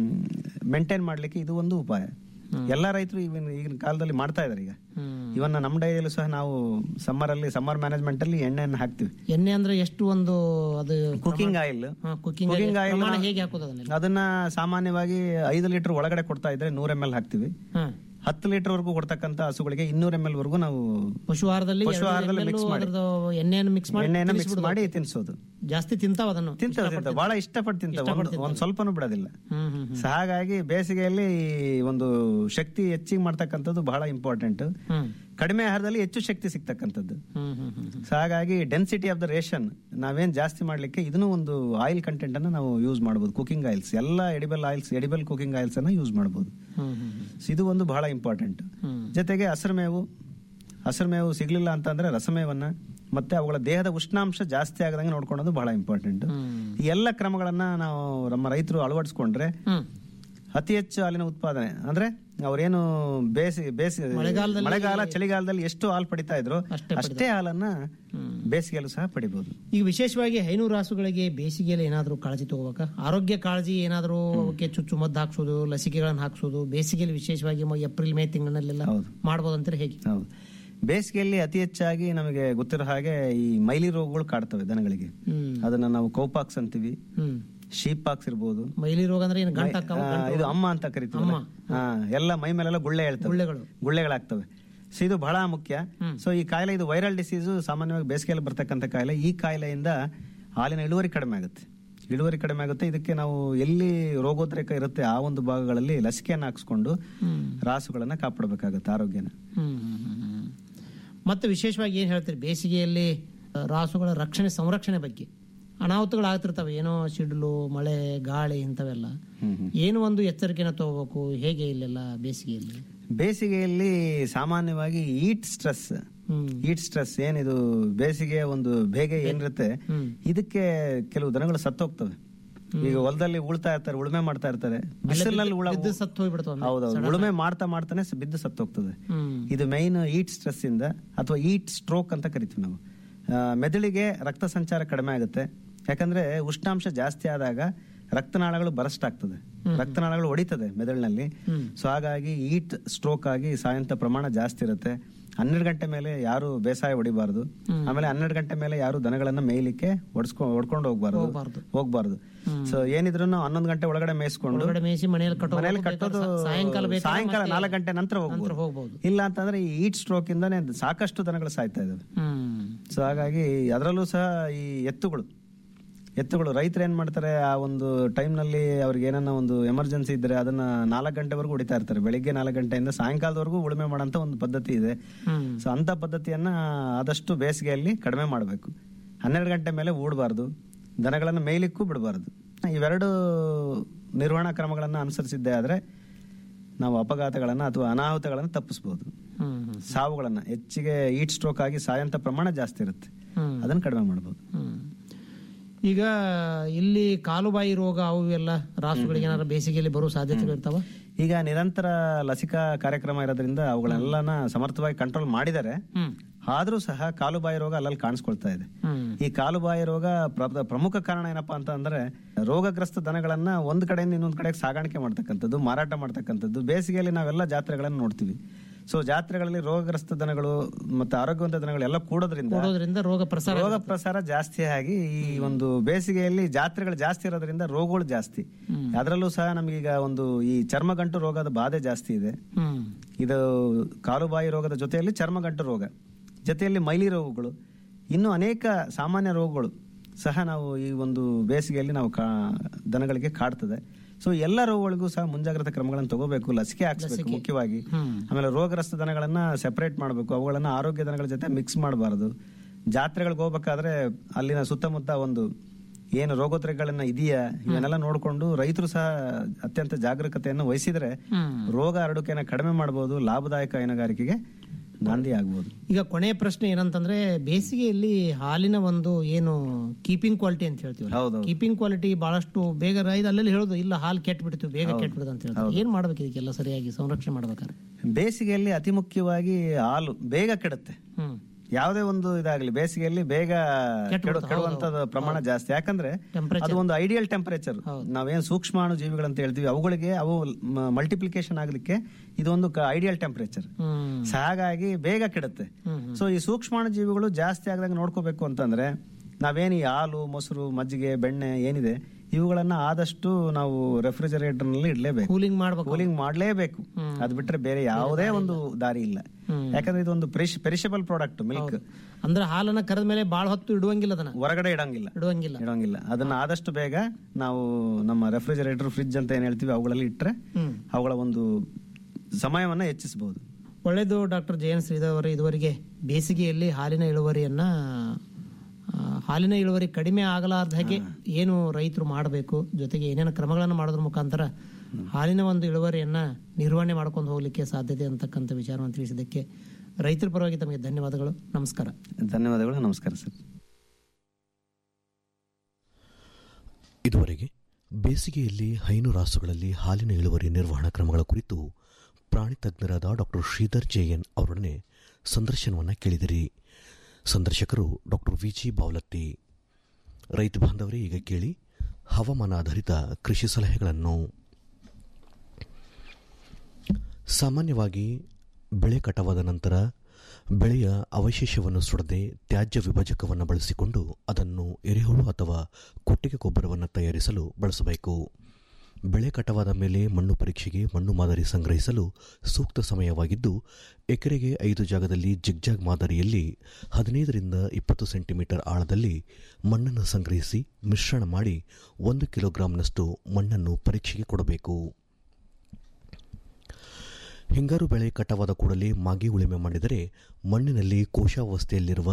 ಮೇಂಟೈನ್ ಮಾಡ್ಲಿಕ್ಕೆ ಇದು ಒಂದು ಉಪಾಯ ಎಲ್ಲಾ ರೈತರು ಈಗಿನ ಈಗಿನ ಕಾಲದಲ್ಲಿ ಮಾಡ್ತಾ ಇದಾರೆ ಈಗ ಹ್ಮ್ ಇವನ್ ನಮ್ಮ ಡೈರಿಯಲ್ಲೂ ಸಹ ನಾವು ಸಮ್ಮರ್ ಅಲ್ಲಿ ಸಮ್ಮರ್ ಮ್ಯಾನೇಜ್ಮೆಂಟ್ ಅಲ್ಲಿ ಎಣ್ಣೆಯನ್ನು ಹಾಕ್ತಿವಿ ಎಣ್ಣೆ ಅಂದ್ರೆ ಎಷ್ಟು ಒಂದು ಅದು cooking oil cooking Cooking oil ಪ್ರಮಾಣ ನ- ಹೇಗೆ ಹಾಕೋದು ಅದನ್ನೆಲ್ಲ ಅದನ್ನ ಸಾಮಾನ್ಯವಾಗಿ ಐದು ಲೀಟರ್ ಒಳಗಡೆ ಕೊಡ್ತಾ ಇದ್ರೆ ನೂರ ಎಮ್ ಎಲ್ ಹಾಕ್ತಿವಿ ಹ್ಮ್ ಹತ್ತು ಲೀಟರ್ ವರೆಗೂ ಕೊಡ್ತಕ್ಕಂಥ ಹಸುಗಳಿಗೆ ಇನ್ನೂರ ಎಮ್ ಎಲ್ ವರೆಗೂ ನಾವು ಪಶು ಆಹಾರದಲ್ಲಿ ಪಶು ಆಹಾರದಲ್ಲಿ mix ಮಾಡಿ. ಅದ್ರದ್ದು ಎಣ್ಣೆಯನ್ನು ಮಿಕ್ಸ್ ಮಾಡಿ ಎಣ್ಣೆಯನ್ನು ಮಿಕ್ಸ್ ಮಾಡಿ ತಿನ್ಸೋದು ಜಾಸ್ತಿ ತಿಂತಾವ ಅದನ್ನು ತಿಂತಾವೆ ತಿಂತಾವೆ ಬಹಳ ಇಷ್ಟಪಟ್ಟು ತಿಂತಾವೆ ಒಂದು ಒಂದ್ ಸ್ವಲ್ಪನೂ ಬಿಡೋದಿಲ್ಲ ಹ್ಮ್ ಹ್ಮ್ ಸೊ ಹಾಗಾಗಿ ಬೇಸಿಗೆಯಲ್ಲಿ ಈ ಒಂದು ಶಕ್ತಿ ಹೆಚ್ಚಿಗೆ ಮಾಡ್ತಕ್ಕಂಥದ್ದು ಬಹಳ ಇಂಪಾರ್ಟೆಂಟ್ ಹ್ಮ್ ಕಡಿಮೆ ಆಹಾರದಲ್ಲಿ ಹೆಚ್ಚು ಶಕ್ತಿ ಸಿಗ್ತಕ್ಕಂಥದ್ದು ಹ್ಮ್ ಹ್ಮ್ ಹ್ಮ್ ಸೊ ಹಾಗಾಗಿ ಡೆನ್ಸಿಟಿ ಆಫ್ ದ ರೇಷನ್ ನಾವೇನ್ ಜಾಸ್ತಿ ಮಾಡ್ಲಿಕ್ಕೆ ಇದನ್ನು ಒಂದು ಆಯಿಲ್ ಕಂಟೆಂಟ್ ಅನ್ನ ನಾವು ಯೂಸ್ ಮಾಡಬಹುದು ಕುಕಿಂಗ್ ಆಯಿಲ್ಸ್ ಎಲ್ಲ edible oils edible cooking oils ಅನ್ನ ಯೂಸ್ ಮಾಡಬಹುದು ಹ್ಮ್ ಹ್ಮ್ ಸೊ ಇದು ಒಂದು ಬಹಳ ಇಂಪಾರ್ಟೆಂಟ್ ಹ್ಮ್ ಜೊತೆಗೆ ಹಸಿರು ಮೇವು ಹಸಿರು ಮೇವು ಸಿಗ್ಲಿಲ್ಲ ಅಂತಂದ್ರೆ ರಸಮೇವನ್ನ ಮತ್ತೆ ಅವುಗಳ ದೇಹದ ಉಷ್ಣಾಂಶ ಜಾಸ್ತಿ ಆಗದಂಗೆ ನೋಡ್ಕೊಳ್ಳೋದು ಬಹಳ ಇಂಪಾರ್ಟೆಂಟ್ ಹ್ಮ್ ಈ ಎಲ್ಲ ಕ್ರಮಗಳನ್ನ ನಾವು ನಮ್ಮ ರೈತರು ಅಳವಡಿಸ್ಕೊಂಡ್ರೆ ಹ್ಮ್ ಅತಿ ಹೆಚ್ಚು ಹಾಲಿನ ಉತ್ಪಾದನೆ ಅಂದ್ರೆ ಅವ್ರೇನು ಬೇಸಿ ಬೇಸಿ ಮಳೆಗಾಲದಲ್ಲಿ- ಮಳೆಗಾಲ ಚಳಿಗಾಲದಲ್ಲಿ ಎಷ್ಟು ಹಾಲು ಪಡಿತಾ ಇದ್ರು ಅಷ್ಟೇ ಅಷ್ಟೇ ಹಾಲನ್ನ ಬೇಸಿಗೆಯಲ್ಲೂ ಸಹ ಪಡಿಬಹುದು ಈಗ ವಿಶೇಷವಾಗಿ ಹೈನೂರು ರಾಸುಗಳಿಗೆ ಬೇಸಿಗೆಯಲ್ಲಿ ಏನಾದರೂ ಕಾಳಜಿ ತಗೋಬೇಕಾ ಆರೋಗ್ಯ ಕಾಳಜಿ ಏನಾದರೂ ಅವಕ್ಕೆ ಚುಚ್ಚು ಮದ್ದು ಹಾಕ್ಸೋದು ಲಸಿಕೆಗಳನ್ನು ಹಾಕ್ಸೋದು ಬೇಸಿಗೆಯಲ್ಲಿ ವಿಶೇಷವಾಗಿ ಮ- ಏಪ್ರಿಲ್ ಮೇ ತಿಂಗಳಿನಲ್ಲೆಲ್ಲ ಹೌದು. ಮಾಡ್ಬೋದಂತಾರೆ ಹೇಗೆ ಹೌದು ಬೇಸಿಗೆಯಲ್ಲಿ ಅತಿ ಹೆಚ್ಚಾಗಿ ನಮಗೆ ಗೊತ್ತಿರೋ ಹಾಗೆ ಈ ಮೈಲಿ ರೋಗಗಳು ಕಾಡ್ತವೆ ದನಗಳಿಗೆ ಹ್ಮ್ ಅದನ್ನ ನಾವು ಕೌಪಾಕ್ಸ್ ಅಂತೀವಿ ಹ್ಮ್ ಶೀಪ್ ಪಾಕ್ಸ್ ಇರ್ಬೋದು ಮೈಲಿ ರೋಗ ಅಂದ್ರೆ ಏನು ಗಂಟ ಆ, ಇದು ಅಮ್ಮ ಅಂತ ಕರಿತೀವಿ ಹಾ ಎಲ್ಲ ಮೈ ಮೇಲೆಲ್ಲ ಗುಳ್ಳೆ ಹೇಳ್ತವೆ ಗುಳ್ಳೆಗಳು ಗುಳ್ಳೆಗಳಾಗ್ತವೆ ಸೊ ಇದು ಬಹಳ ಮುಖ್ಯ ಸೊ ಈ ಕಾಯಿಲೆ ಇದು ವೈರಲ್ ಡಿಸೀಸ್ ಸಾಮಾನ್ಯವಾಗಿ ಬೇಸಿಗೆಯಲ್ಲಿ ಬರ್ತಕ್ಕಂಥ ಕಾಯಿಲೆ ಈ ಕಾಯಿಲೆಯಿಂದ ಹಾಲಿನ ಇಳುವರಿ ಕಡಿಮೆ ಆಗುತ್ತೆ ಇಳುವರಿ ಕಡಿಮೆ ಆಗುತ್ತೆ ಇದಕ್ಕೆ ನಾವು ಎಲ್ಲಿ ರೋಗೋದ್ರೇಕ ಇರುತ್ತೆ ಆ ಒಂದು ಭಾಗಗಳಲ್ಲಿ ಲಸಿಕೆಯನ್ನು ಹಾಕ್ಸ್ಕೊಂಡು ಹ್ಮ್ ರಾಸುಗಳನ್ನ ಕಾಪಾಡಬೇಕಾಗುತ್ತೆ ಆರೋಗ್ಯನ ಹ್ಮ್ ಹ್ಮ್ ಹ್ಮ್ ಹ್ಮ್. ಮತ್ತೆ ವಿಶೇಷವಾಗಿ ಏನ್ ಹೇಳ್ತೀರಿ ಬೇಸಿಗೆಯಲ್ಲಿ ಆ, ರಾಸುಗಳ ರಕ್ಷಣೆ ಸಂರಕ್ಷಣೆ ಬಗ್ಗೆ ಅನಾಹುತಗಳು ಆಗ್ತಿರ್ತವೆ ಏನೋ ಸಿಡ್ಲು ಮಳೆ ಗಾಳಿ ಇಂಥವೆಲ್ಲ ಹ್ಮ್ ಹ್ಮ್. ಏನು ಒಂದು ಎಚ್ಚರಿಕೆನ ತಗೋಬೇಕು ಹೇಗೆ ಇಲ್ಲೆಲ್ಲ ಬೇಸಿಗೆಯಲ್ಲಿ ಬೇಸಿಗೆಯಲ್ಲಿ ಸಾಮಾನ್ಯವಾಗಿ ಈಟ್ ಸ್ಟ್ರೆಸ್ ಹ್ಮ್ ಈಟ್ ಸ್ಟ್ರೆಸ್ ಏನಿದು ಬೇಸಿಗೆ ಒಂದು ಬೇಗೆ ಏನಿರುತ್ತೆ ಹ್ಮ್ ಇದಕ್ಕೆ ಕೆಲವು ದನಗಳು ಸತ್ತೋಗ್ತವೆ ಈಗ ಹೊಲದಲ್ಲಿ ಉಳ್ತಾ ಇರ್ತಾರೆ ಉಳುಮೆ ಮಾಡ್ತಾ ಇರ್ತಾರೆ ಬಿಸಿಲಿನಲ್ಲಿ ಉಳ ಬಿದ್ದು ಸತ್ತು ಹೋಗ್ಬಿಡ್ತಾವ ಹೌದೌದು ಉಳುಮೆ ಮಾಡ್ತಾ ಮಾಡ್ತಾನೆ ಸ- ಬಿದ್ದು ಸತ್ತೋಗ್ತದೆ ಹ್ಮ್ ಇದು ಮೈನ್ ಈಟ್ ಸ್ಟ್ರೆಸ್ ಇಂದ ಅಥವಾ ಈಟ್ ಸ್ಟ್ರೋಕ್ ಅಂತ ಕರಿತೀವಿ ನಾವು ಆ, ಮೆದುಳಿಗೆ ರಕ್ತ ಸಂಚಾರ ಕಡಿಮೆ ಆಗುತ್ತೆ ಯಾಕಂದ್ರೆ ಉಷ್ಣಾಂಶ ಜಾಸ್ತಿ ಆದಾಗ ರಕ್ತನಾಳಗಳು ಬರಸ್ಟ್ ಆಗ್ತದೆ ರಕ್ತನಾಳಗಳು ಹೊಡಿತದೆ ಮೆದುಳಿನಲ್ಲಿ ಸೊ ಹಾಗಾಗಿ ಈಟ್ ಸ್ಟ್ರೋಕ್ ಆಗಿ ಸಾಯಂತ ಪ್ರಮಾಣ ಜಾಸ್ತಿ ಇರುತ್ತೆ ಹನ್ನೆರಡು ಗಂಟೆ ಮೇಲೆ ಯಾರು ಬೇಸಾಯ ಹೊಡಿಬಾರ್ದು ಆಮೇಲೆ ಹನ್ನೆರಡು ಗಂಟೆ ಮೇಲೆ ಯಾರು ದನಗಳನ್ನ ಮೇಯ್ಲಿಕ್ಕೆ ಹೊಡ್ಸ್ಕೊಂಡ್ ಹೊಡ್ಕೊಂಡು ಹೋಗ್ಬಾರ್ದು ಹೋಗ್ಬಾರ್ದು. ಹೋಗ್ಬಾರ್ದು ಸೊ ಏನಿದ್ರು ಹನ್ನೊಂದು ಗಂಟೆ ಒಳಗಡೆ ಮೇಯಿಸ್ಕೊಂಡು ಹೊರಗಡೆ ಮೇಯಿಸಿ ಮನೆಯಲ್ಲಿ ಕಟ್ಟೋ ಮನೇಲಿ ಕಟ್ಟೋದು ಸಾಯಂಕಾಲ ಬೇಕಾದ್ರೆ ಸಾಯಂಕಾಲ ಮತ್ತೆ ನಾಲ್ಕು ಗಂಟೆ ನಂತರ ನಂತರ ಹೋಗ್ಬೋದು ಹೋಗ್ಬೋದು ಇಲ್ಲ ಅಂತಂದ್ರೆ ಈ ಈಟ್ ಸ್ಟ್ರೋಕ್ ಇಂದಾನೆ ಸಾಕಷ್ಟು ದನಗಳು ಸಾಯ್ತಾ ಇದಾವೆ ಹ್ಮ್ ಸೊ ಹಾಗಾಗಿ ಅದರಲ್ಲೂ ಸಹ ಈ ಎತ್ತುಗಳು ಎತ್ತುಗಳು ರೈತರು ಏನ್ ಮಾಡ್ತಾರೆ ಆ ಒಂದು ಟೈಮ್ನಲ್ಲಿ ಅವ್ರಿಗೆ ಏನನ್ನ ಒಂದು ಎಮರ್ಜೆನ್ಸಿ ಇದ್ರೆ ಅದನ್ನ ನಾಲ್ಕು ಗಂಟೆವರೆಗೂ ಹೊಡಿತಾ ಇರ್ತಾರೆ ಬೆಳಿಗ್ಗೆ ನಾಲ್ಕು ಗಂಟೆಯಿಂದ ಸಾಯಂಕಾಲದವರೆಗೂ ಉಳುಮೆ ಮಾಡೋಂಥ ಒಂದು ಪದ್ಧತಿ ಇದೆ ಹ್ಮ್ ಸೊ ಅಂತ ಪದ್ಧತಿಯನ್ನ ಆದಷ್ಟು ಬೇಸಿಗೆಯಲ್ಲಿ ಕಡಿಮೆ ಮಾಡಬೇಕು ಹನ್ನೆರಡು ಗಂಟೆ ಮೇಲೆ ಊಡಬಾರ್ದು ದನಗಳನ್ನು ಮೇಯ್ಲಿಕ್ಕೂ ಬಿಡಬಾರ್ದು ಇವೆರಡು ನಿರ್ವಹಣಾ ಕ್ರಮಗಳನ್ನು ಅನುಸರಿಸಿದ್ದೇ ಆದರೆ ನಾವು ಅಪಘಾತಗಳನ್ನು ಅಥವಾ ಅನಾಹುತಗಳನ್ನು ತಪ್ಪಿಸ್ಬೋದು ಹ್ಮ್ ಹ್ಮ್ ಸಾವುಗಳನ್ನು ಹೆಚ್ಚಿಗೆ ಈಟ್ ಸ್ಟ್ರೋಕ್ ಆಗಿ ಸಾಯಂತ ಪ್ರಮಾಣ ಜಾಸ್ತಿ ಇರುತ್ತೆ ಹ್ಮ್ ಅದನ್ನು ಕಡಿಮೆ ಮಾಡ್ಬೋದು ಹ್ಮ್. ಈಗ ಇಲ್ಲಿ ಕಾಲುಬಾಯಿ ರೋಗ ಅವು ಎಲ್ಲ ರಾಸುಗಳಿಗೆ ಏನಾದ್ರು ಬೇಸಿಗೆಯಲ್ಲಿ ಬರೋ ಸಾಧ್ಯತೆಗಳು ಇರ್ತಾವ ಈಗ ನಿರಂತರ ಲಸಿಕಾ ಕಾರ್ಯಕ್ರಮ ಇರೋದ್ರಿಂದ ಅವುಗಳೆಲ್ಲನ ಸಮರ್ಥವಾಗಿ ಕಂಟ್ರೋಲ್ ಮಾಡಿದ್ದಾರೆ ಹ್ಮ್ ಆದ್ರೂ ಸಹ ಕಾಲುಬಾಯಿ ರೋಗ ಅಲ್ಲಲ್ಲಿ ಕಾಣಿಸ್ಕೊಳ್ತಾ ಇದೆ ಹ್ಮ್ ಈ ಕಾಲುಬಾಯಿ ರೋಗ ಪ್ರ- ಪ್ರಮುಖ ಕಾರಣ ಏನಪ್ಪಾ ಅಂತ ಅಂದ್ರೆ ರೋಗಗ್ರಸ್ತ ದನಗಳನ್ನ ಒಂದ್ ಕಡೆಯಿಂದ ಇನ್ನೊಂದ್ ಕಡೆಗೆ ಸಾಗಾಣಿಕೆ ಮಾಡ್ತಕ್ಕಂಥದ್ದು ಮಾರಾಟ ಮಾಡ್ತಕ್ಕಂಥದ್ದು ಬೇಸಿಗೆಯಲ್ಲಿ ನಾವೆಲ್ಲ ಜಾತ್ರೆಗಳನ್ನ ನೋಡ್ತೀವಿ ಸೊ ಜಾತ್ರೆಗಳಲ್ಲಿ ರೋಗಗ್ರಸ್ತ ದನಗಳು ಮತ್ತೆ ಆರೋಗ್ಯವಂತ ದನಗಳು ಎಲ್ಲ ಕೂಡೋದ್ರಿಂದ ಕೊಡೋದ್ರಿಂದ ರೋಗ ಪ್ರಸಾರ ರೋಗ ಪ್ರಸಾರ ಜಾಸ್ತಿ ಆಗಿ ಈ ಒಂದು ಬೇಸಿಗೆಯಲ್ಲಿ ಜಾತ್ರೆಗಳು ಜಾಸ್ತಿ ಇರೋದ್ರಿಂದ ರೋಗಗಳು ಜಾಸ್ತಿ ಅದರಲ್ಲೂ ಸಹ ನಮಗೀಗ ಒಂದು ಈ ಚರ್ಮಗಂಟು ರೋಗದ ಬಾಧೆ ಜಾಸ್ತಿ ಇದೆ ಹ್ಮ್ ಇದು ಕಾಲುಬಾಯಿ ರೋಗದ ಜೊತೆಯಲ್ಲಿ ಚರ್ಮಗಂಟು ರೋಗ ಜೊತೆಯಲ್ಲಿ ಮೈಲಿ ರೋಗಗಳು ಇನ್ನೂ ಅನೇಕ ಸಾಮಾನ್ಯ ರೋಗಗಳು ಸಹ ನಾವು ಈ ಒಂದು ಬೇಸಿಗೆಯಲ್ಲಿ ನಾವು ಕಾ ದನಗಳಿಗೆ ಕಾಡ್ತದೆ ಸೊ ಎಲ್ಲ ರೋಗಗಳಿಗೂ ಸಹ ಮುಂಜಾಗ್ರತಾ ಕ್ರಮಗಳನ್ನು ತಗೋಬೇಕು ಲಸಿಕೆ ಹಾಕ್ಸ್ಬೇಕು ಮುಖ್ಯವಾಗಿ ಹ್ಮ್. ಆಮೇಲೆ ರೋಗಗ್ರಸ್ತ ದನಗಳನ್ನ ಸೆಪರೇಟ್ ಮಾಡಬೇಕು ಅವುಗಳನ್ನ ಆರೋಗ್ಯ ದನಗಳ ಜೊತೆ ಮಿಕ್ಸ್ ಮಾಡಬಾರದು ಜಾತ್ರೆಗಳಿಗೆ ಹೋಗ್ಬೇಕಾದ್ರೆ ಅಲ್ಲಿನ ಸುತ್ತಮುತ್ತ ಒಂದು ಏನು ರೋಗೋತ್ತರಗಳನ್ನ ಇದೆಯಾ ಇವನ್ನೆಲ್ಲ ನೋಡಿಕೊಂಡು ರೈತರು ಸಹ ಅತ್ಯಂತ ಜಾಗರೂಕತೆಯನ್ನು ವಹಿಸಿದ್ರೆ ಹ್ಮ್ ರೋಗ ಹರಡುವಿಕೆಯನ್ನು ಕಡಿಮೆ ಮಾಡಬಹುದು ಲಾಭದಾಯಕ ಹೈನುಗಾರಿಕೆಗೆ ನಾಂದಿ ಆಗ್ಬೋದು ಈಗ ಕೊನೆಯ ಪ್ರಶ್ನೆ ಏನಂತಂದ್ರೆ ಬೇಸಿಗೆಯಲ್ಲಿ ಹಾಲಿನ ಒಂದು ಏನು ಕೀಪಿಂಗ್ ಕ್ವಾಲಿಟಿ ಅಂತ ಹೇಳ್ತೀವಿ ಹೌದು ಕೀಪಿಂಗ್ ಕ್ವಾಲಿಟಿ ಬಹಳಷ್ಟು ಬೇಗ ರೈತ ಅಲ್ಲೆಲ್ಲಿ ಹೇಳೋದು ಇಲ್ಲ ಹಾಲು ಕೆಟ್ಟು ಬಿಡ್ತೀವಿ ಬೇಗ ಕೆಟ್ಟು ಬಿಡುದು ಅಂತ ಹೇಳ್ತಾರೆ ಏನ್ ಮಾಡ್ಬೇಕು ಇದಕ್ಕೆಲ್ಲ ಸರಿಯಾಗಿ ಸಂರಕ್ಷಣೆ ಮಾಡ್ಬೇಕಾದ್ರೆ ಬೇಸಿಗೆಯಲ್ಲಿ ಅತಿ ಮುಖ್ಯವಾಗಿ ಹಾಲು ಬೇಗ ಕೆಡುತ್ತೆ ಹ್ಮ್ ಯಾವುದೇ ಒಂದು ಇದಾಗಲಿ ಬೇಸಿಗೆಯಲ್ಲಿ ಬೇಗ ಕೆಡು ಕೆಡುವಂತದ ಪ್ರಮಾಣ ಜಾಸ್ತಿ ಯಾಕಂದ್ರೆ Temperature. ಅದು ಒಂದು ಐಡಿಯಲ್ ಟೆಂಪರೇಚರ್ ನಾವೇನ್ ಸೂಕ್ಷ್ಮಾಣು ಜೀವಿಗಳು ಅಂತ ಹೇಳ್ತೀವಿ ಅವುಗಳಿಗೆ ಅವು ಮಲ್ಟಿಪ್ಲಿಕೇಶನ್ ಆಗ್ಲಿಕ್ಕೆ ಇದೊಂದು ಐಡಿಯಲ್ ಟೆಂಪರೇಚರ್ ಹ್ಮ್ ಸೊ ಹಾಗಾಗಿ ಬೇಗ ಕೆಡುತ್ತೆ ಹ್ಮ್ ಸೊ ಈ ಸೂಕ್ಷ್ಮಾಣು ಜೀವಿಗಳು ಜಾಸ್ತಿ ಆಗದಂಗೆ ನೋಡ್ಕೋಬೇಕು ಅಂತಂದ್ರೆ ನಾವೇನು ಈ ಹಾಲು ಮೊಸರು ಮಜ್ಜಿಗೆ ಬೆಣ್ಣೆ ಏನಿದೆ ಇವುಗಳನ್ನ ಆದಷ್ಟು ನಾವು ರೆಫ್ರಿಜರೇಟರ್ ನಲ್ಲಿ ಇಡ್ಲೇಬೇಕು ಕೂಲಿಂಗ್ ಮಾಡ್ಬೇಕು ಕೂಲಿಂಗ್ ಮಾಡ್ಲೇಬೇಕು ಅದ್ ಬಿಟ್ರೆ ಬೇರೆ ಯಾವುದೇ ಒಂದು ದಾರಿ ಇಲ್ಲ ಹ್ಮ್. ಯಾಕಂದ್ರೆ ಇದೊಂದು ಪೆರಿಷಬಲ್ ಪ್ರಾಡಕ್ಟ್ ಮಿಲ್ಕ್ ಅಂದ್ರೆ ಹಾಲನ್ನ ಕರೆದ ಮೇಲೆ ಬಾಳ ಹೊತ್ತು ಇಡುವಂಗಿಲ್ಲ ಅದನ್ನ ಹೊರಗಡೆ ಇಡಂಗಿಲ್ಲ ಇಡುವಂಗಿಲ್ಲ ಇಡಂಗಿಲ್ಲ ಅದನ್ನ ಆದಷ್ಟು ಬೇಗ ನಾವು ನಮ್ಮ ರೆಫ್ರಿಜರೇಟರ್ ಫ್ರಿಡ್ಜ್ ಅಂತ ಏನ್ ಹೇಳ್ತೀವಿ ಅವುಗಳಲ್ಲಿ ಇಟ್ರೆ ಹ್ಮ್ ಅವುಗಳ ಒಂದು ಸಮಯವನ್ನ ಹೆಚ್ಚಿಸಬಹುದು ಒಳ್ಳೆಯದು ಡಾಕ್ಟರ್ ಜಯನ್ ಶ್ರೀಧರ್ ಅವರು ಇದುವರೆಗೆ ಬೇಸಿಗೆಯಲ್ಲಿ ಹಾಲಿನ ಇಳುವರಿಯನ್ನ ಆ, ಹಾಲಿನ ಇಳುವರಿ ಕಡಿಮೆ ಆಗಲಾರ್ದ ಹಾಗೆ ಏನು ರೈತರು ಮಾಡಬೇಕು ಜೊತೆಗೆ ಏನೇನು ಕ್ರಮಗಳನ್ನು ಮಾಡೋದ್ರ ಮುಖಾಂತರ ಹಾಲಿನ ಒಂದು ಇಳುವರಿಯನ್ನ ನಿರ್ವಹಣೆ ಮಾಡ್ಕೊಂಡು ಹೋಗ್ಲಿಕ್ಕೆ ಸಾಧ್ಯತೆ ಅಂತಕ್ಕಂಥ ವಿಚಾರವನ್ನು ತಿಳಿಸಿದ್ದಕ್ಕೆ ರೈತರ ಪರವಾಗಿ ತಮಗೆ ಧನ್ಯವಾದಗಳು ನಮಸ್ಕಾರ ಧನ್ಯವಾದಗಳು ನಮಸ್ಕಾರ ಸರ್ ಇದುವರೆಗೆ ಬೇಸಿಗೆಯಲ್ಲಿ ಹೈನು ರಾಸುಗಳಲ್ಲಿ ಹಾಲಿನ ಇಳುವರಿ ನಿರ್ವಹಣಾ ಕ್ರಮಗಳ ಕುರಿತು ಪ್ರಾಣಿ ತಜ್ಞರಾದ ಡಾಕ್ಟರ್ ಶ್ರೀಧರ್ ಜೆಎನ್ ಅವರೊಡನೆ ಸಂದರ್ಶನವನ್ನು ಕೇಳಿದಿರಿ ಸಂದರ್ಶಕರು ಡಾಕ್ಟರ್ ವಿಜಿ ಬಾವಲತ್ತಿ ರೈತ ಬಾಂಧವರೇ ಈಗ ಕೇಳಿ ಹವಾಮಾನ ಆಧಾರಿತ ಕೃಷಿ ಸಲಹೆಗಳನ್ನು ಸಾಮಾನ್ಯವಾಗಿ ಬೆಳೆ ಕಟಾವಾದ ನಂತರ ಬೆಳೆಯ ಅವಶೇಷವನ್ನು ಸುಡದೆ ತ್ಯಾಜ್ಯ ವಿಭಜಕವನ್ನು ಬಳಸಿಕೊಂಡು ಅದನ್ನು ಎರೆಹುಳು ಅಥವಾ ಕೊಟ್ಟಿಗೆ ಗೊಬ್ಬರವನ್ನು ತಯಾರಿಸಲು ಬಳಸಬೇಕು ಬೆಳೆ ಕಟಾವಾದ ಮೇಲೆ ಮಣ್ಣು ಪರೀಕ್ಷೆಗೆ ಮಣ್ಣು ಮಾದರಿ ಸಂಗ್ರಹಿಸಲು ಸೂಕ್ತ ಸಮಯವಾಗಿದ್ದು ಎಕರೆಗೆ ಐದು ಜಾಗದಲ್ಲಿ ಜಿಗ್ಜಾಗ್ ಮಾದರಿಯಲ್ಲಿ ಹದಿನೈದರಿಂದ ಇಪ್ಪತ್ತು ಸೆಂಟಿಮೀಟರ್ ಆಳದಲ್ಲಿ ಮಣ್ಣನ್ನು ಸಂಗ್ರಹಿಸಿ ಮಿಶ್ರಣ ಮಾಡಿ ಒಂದು ಕಿಲೋಗ್ರಾಂನಷ್ಟು ಮಣ್ಣನ್ನು ಪರೀಕ್ಷೆಗೆ ಕೊಡಬೇಕು ಹಿಂಗಾರು ಬೆಳೆ ಕಟಾವಾದ ಕೂಡಲೇ ಮಾಗಿ ಉಳುಮೆ ಮಾಡಿದರೆ ಮಣ್ಣಿನಲ್ಲಿ ಕೋಶಾವಸ್ಥೆಯಲ್ಲಿರುವ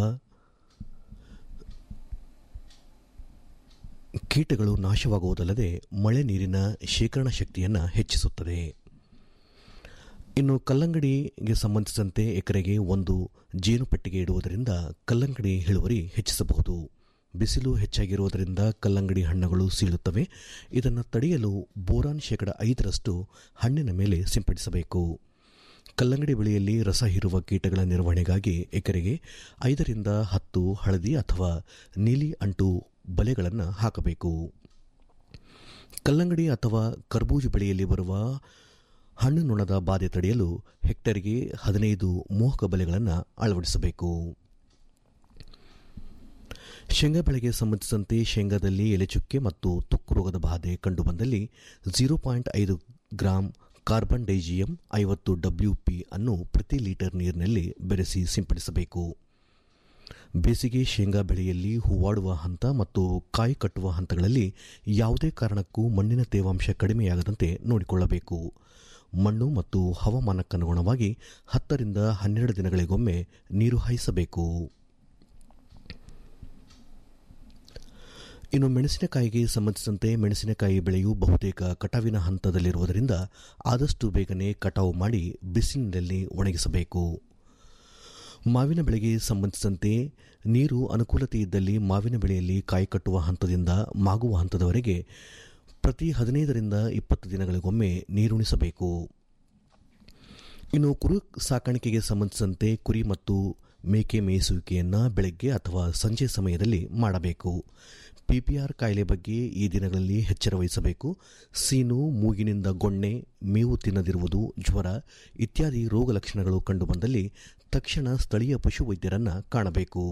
ಕೀಟಗಳು ನಾಶವಾಗುವುದಲ್ಲದೆ ಮಳೆ ನೀರಿನ ಶೇಖರಣಾ ಶಕ್ತಿಯನ್ನು ಹೆಚ್ಚಿಸುತ್ತದೆ ಇನ್ನು ಕಲ್ಲಂಗಡಿಗೆ ಸಂಬಂಧಿಸಿದಂತೆ ಎಕರೆಗೆ ಒಂದು ಜೇನು ಪೆಟ್ಟಿಗೆ ಇಡುವುದರಿಂದ ಕಲ್ಲಂಗಡಿ ಇಳುವರಿ ಹೆಚ್ಚಿಸಬಹುದು ಬಿಸಿಲು ಹೆಚ್ಚಾಗಿರುವುದರಿಂದ ಕಲ್ಲಂಗಡಿ ಹಣ್ಣುಗಳು ಸೀಳುತ್ತವೆ ಇದನ್ನು ತಡೆಯಲು ಬೋರಾನ್ ಶೇಕಡ ಐದರಷ್ಟು ಹಣ್ಣಿನ ಮೇಲೆ ಸಿಂಪಡಿಸಬೇಕು ಕಲ್ಲಂಗಡಿ ಬೆಳೆಯಲ್ಲಿ ರಸ ಹೀರುವ ಕೀಟಗಳ ನಿರ್ವಹಣೆಗಾಗಿ ಎಕರೆಗೆ ಐದರಿಂದ ಹತ್ತು ಹಳದಿ ಅಥವಾ ನೀಲಿ ಅಂಟು ಬಲೆಗಳನ್ನು ಹಾಕಬೇಕು ಕಲ್ಲಂಗಡಿ ಅಥವಾ ಕರ್ಬೂಜು ಬೆಳೆಯಲ್ಲಿ ಬರುವ ಹಣ್ಣು ನೊಣದ ಬಾಧೆ ತಡೆಯಲು ಹೆಕ್ಟರ್ಗೆ ಹದಿನೈದು ಮೋಹಕ ಬಲೆಗಳನ್ನು ಅಳವಡಿಸಬೇಕು ಶೇಂಗಾ ಬೆಳೆಗೆ ಸಂಬಂಧಿಸಿದಂತೆ ಶೇಂಗಾದಲ್ಲಿ ಎಲೆಚುಕ್ಕೆ ಮತ್ತು ತುಕ್ಕು ರೋಗದ ಬಾಧೆ ಕಂಡುಬಂದಲ್ಲಿ ಝೀರೋ ಪಾಯಿಂಟ್ ಐದು ಗ್ರಾಂ ಕಾರ್ಬನ್ ಡೈಜಿಯಂ ಐವತ್ತು ಡಬ್ಲ್ಯೂ ಪಿ ಅನ್ನು ಪ್ರತಿ ಲೀಟರ್ ನೀರಿನಲ್ಲಿ ಬೆರೆಸಿ ಸಿಂಪಡಿಸಬೇಕು ಬೇಸಿಗೆ ಶೇಂಗಾ ಬೆಳೆಯಲ್ಲಿ ಹೂವಾಡುವ ಹಂತ ಮತ್ತು ಕಾಯಿ ಕಟ್ಟುವ ಹಂತಗಳಲ್ಲಿ ಯಾವುದೇ ಕಾರಣಕ್ಕೂ ಮಣ್ಣಿನ ತೇವಾಂಶ ಕಡಿಮೆಯಾಗದಂತೆ ನೋಡಿಕೊಳ್ಳಬೇಕು ಮಣ್ಣು ಮತ್ತು ಹವಾಮಾನಕ್ಕನುಗುಣವಾಗಿ ಹತ್ತರಿಂದ ಹನ್ನೆರಡು ದಿನಗಳಿಗೊಮ್ಮೆ ನೀರು ಹಾಯಿಸಬೇಕು ಇನ್ನು ಮೆಣಸಿನಕಾಯಿಗೆ ಸಂಬಂಧಿಸಿದಂತೆ ಮೆಣಸಿನಕಾಯಿ ಬೆಳೆಯು ಬಹುತೇಕ ಕಟಾವಿನ ಹಂತದಲ್ಲಿರುವುದರಿಂದ ಆದಷ್ಟು ಬೇಗನೆ ಕಟಾವು ಮಾಡಿ ಬಿಸಿಲಿನಲ್ಲಿ ಒಣಗಿಸಬೇಕು ಮಾವಿನ ಬೆಳೆಗೆ ಸಂಬಂಧಿಸಿದಂತೆ ನೀರು ಅನುಕೂಲತೆ ಇದ್ದಲ್ಲಿ ಮಾವಿನ ಬೆಳೆಯಲ್ಲಿ ಕಾಯಿ ಕಟ್ಟುವ ಹಂತದಿಂದ ಮಾಗುವ ಹಂತದವರೆಗೆ ಪ್ರತಿ ಹದಿನೈದರಿಂದ ಇಪ್ಪತ್ತು ದಿನಗಳಿಗೊಮ್ಮೆ ನೀರುಣಿಸಬೇಕು ಇನ್ನು ಕುರು ಸಾಕಾಣಿಕೆಗೆ ಸಂಬಂಧಿಸಿದಂತೆ ಕುರಿ ಮತ್ತು ಮೇಕೆ ಮೇಯಿಸುವಿಕೆಯನ್ನು ಬೆಳಗ್ಗೆ ಅಥವಾ ಸಂಜೆ ಸಮಯದಲ್ಲಿ ಮಾಡಬೇಕು ಪಿಪಿಆರ್ ಕಾಯಿಲೆ ಬಗ್ಗೆ ಈ ದಿನಗಳಲ್ಲಿ ಎಚ್ಚರ ವಹಿಸಬೇಕು ಸೀನು ಮೂಗಿನಿಂದ ಗೊಣ್ಣೆ ಮೇವು ತಿನ್ನದಿರುವುದು ಜ್ವರ ಇತ್ಯಾದಿ ರೋಗ ಲಕ್ಷಣಗಳು ಕಂಡುಬಂದಲ್ಲಿ ತಕ್ಷಣ ಸ್ಥಳೀಯ ಪಶುವೈದ್ಯರನ್ನು ಕಾಣಬೇಕು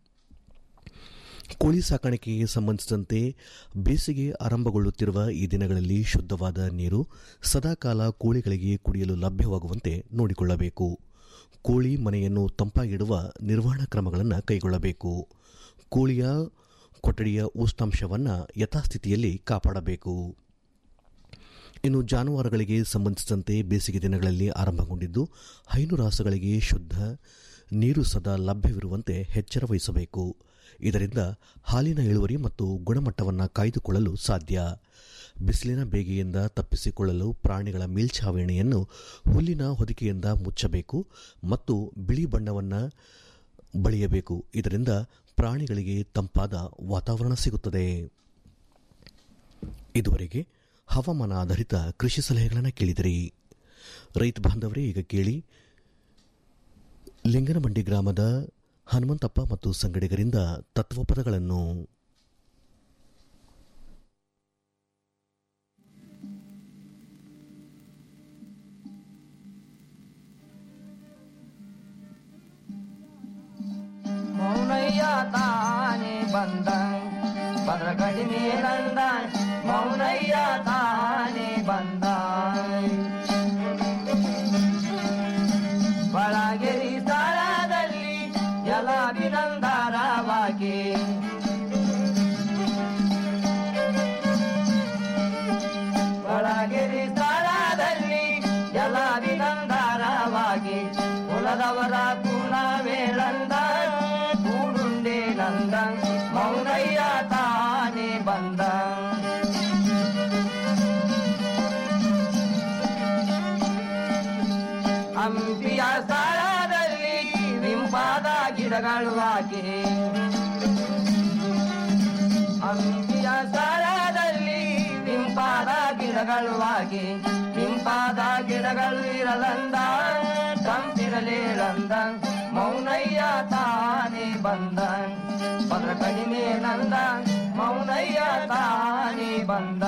ಕೋಳಿ ಸಾಕಾಣಿಕೆಗೆ ಸಂಬಂಧಿಸಿದಂತೆ ಬೇಸಿಗೆ ಆರಂಭಗೊಳ್ಳುತ್ತಿರುವ ಈ ದಿನಗಳಲ್ಲಿ ಶುದ್ಧವಾದ ನೀರು ಸದಾಕಾಲ ಕೋಳಿಗಳಿಗೆ ಕುಡಿಯಲು ಲಭ್ಯವಾಗುವಂತೆ ನೋಡಿಕೊಳ್ಳಬೇಕು ಕೋಳಿ ಮನೆಯನ್ನು ತಂಪಾಗಿಡುವ ನಿರ್ವಹಣಾ ಕ್ರಮಗಳನ್ನು ಕೈಗೊಳ್ಳಬೇಕು ಕೋಳಿಯ ಕೊಠಡಿಯ ಉಷ್ಣಾಂಶವನ್ನು ಯಥಾಸ್ಥಿತಿಯಲ್ಲಿ ಕಾಪಾಡಬೇಕು ಇನ್ನು ಜಾನುವಾರುಗಳಿಗೆ ಸಂಬಂಧಿಸಿದಂತೆ ಬೇಸಿಗೆ ದಿನಗಳಲ್ಲಿ ಆರಂಭಗೊಂಡಿದ್ದು ಹೈನುರಾಸುಗಳಿಗೆ ಶುದ್ಧ ನೀರು ಸದಾ ಲಭ್ಯವಿರುವಂತೆ ಎಚ್ಚರ ವಹಿಸಬೇಕು ಇದರಿಂದ ಹಾಲಿನ ಇಳುವರಿ ಮತ್ತು ಗುಣಮಟ್ಟವನ್ನು ಕಾಯ್ದುಕೊಳ್ಳಲು ಸಾಧ್ಯ ಬಿಸಿಲಿನ ಬೇಗೆಯಿಂದ ತಪ್ಪಿಸಿಕೊಳ್ಳಲು ಪ್ರಾಣಿಗಳ ಮೇಲ್ಛಾವಣಿಯನ್ನು ಹುಲ್ಲಿನ ಹೊದಿಕೆಯಿಂದ ಮುಚ್ಚಬೇಕು ಮತ್ತು ಬಿಳಿ ಬಣ್ಣವನ್ನು ಬಳಿಯಬೇಕು ಇದರಿಂದ ಪ್ರಾಣಿಗಳಿಗೆ ತಂಪಾದ ವಾತಾವರಣ ಸಿಗುತ್ತದೆ ಇದುವರೆಗೆ ಹವಾಮಾನ ಆಧಾರಿತ ಕೃಷಿ ಸಲಹೆಗಳನ್ನು ಕೇಳಿದಿರಿ ರೈತ ಬಾಂಧವರೇ ಈಗ ಕೇಳಿ ಲಿಂಗನಮಂಡಿ ಗ್ರಾಮದ ಹನುಮಂತಪ್ಪ ಮತ್ತು ಸಂಗಡಿಗರಿಂದ ತತ್ವಪದಗಳನ್ನು ಮೌನಯ್ಯ ತಾನೇ ಬಂದ ಪದ್ರ ಕಡಿಮೆ ನಂದ ಮೌನಯ್ಯ ತಾನೇ ಬಂದ ಬಳಗೆರಿ ಸ್ಥಳದಲ್ಲಿ ಜಲಾಭಿನಂದರವಾಗಿ ಬಳಗೆರಿ ಸ್ಥಳದಲ್ಲಿ ಜಲಾಭಿನಂದರವಾಗಿ ಕುಲದವರ ಕುಲವೇಳಂದ ಕೂಡುಂಡೆ ನಂದ ಮೌನಯ್ಯ ತಾನೇ ಬಂದ ಹಂಪಿಯ ಸ್ಥಳದಲ್ಲಿ ವಿಂಪಾದ ಗಿಡಗಳು ಹಾಕಿ ಹಂಪಿಯ ಸ್ಥಳದಲ್ಲಿ ವಿಂಪಾದ ಗಿಡಗಳು ಹಾಕಿ ವಿಂಪಾದ ಗಿಡಗಳು ಇರಲಂದ ತಂಪಿರಲೇಳಂದ ಮೌನಯ್ಯ ತಾನೇ ಬಂದ ಪದ್ರ ಕಡಿಮೆ ನಂದ ಮೌನಯ್ಯ ತಾನೇ ಬಂದ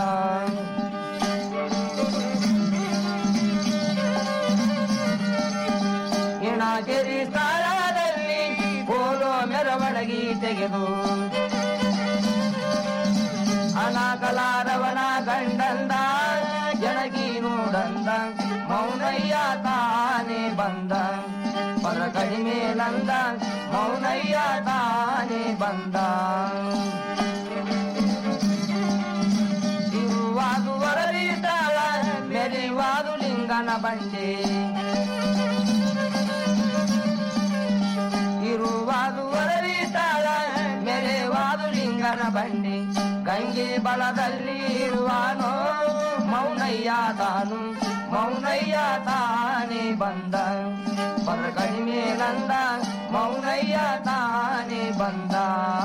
ಇಣಗೆರಿ ಸ್ಥಳದಲ್ಲಿ ಕೋಲೋ ಮೆರವಣಗಿ ತೆಗೆದು ಅನಾಕಲಾರವನ ಗಂಡಂದ ಜನಗಿ ನೋಡಂದ ಮೌನಯ್ಯ ತಾನೇ ಬಂದ ಪರ ಕಡಿಮೆ ನಂದ ಮೌನಯ್ಯ ತಾನೇ ಬಂದ ಇರುವಾದು ವರದಿ ತಾಳ ಮೆರಿವಾದು ಲಿಂಗನ ಬಂಡೆ ಇರುವಾದು ವರದಿ ತಾಳ ಮೆರೆವಾದು ಲಿಂಗನ ಬಂಡಿ ಗಂಗೆ ಬಲದಲ್ಲಿ ಇರುವಾನೋ ಮೌನಯ್ಯ ತಾನು ಮೌನಯ್ಯ ತಾನೇ ಬಂದ ಪರ ಕಡಿಮೆ ನಂದ ಮೌನಯ್ಯ ತಾನೇ ಬಂದ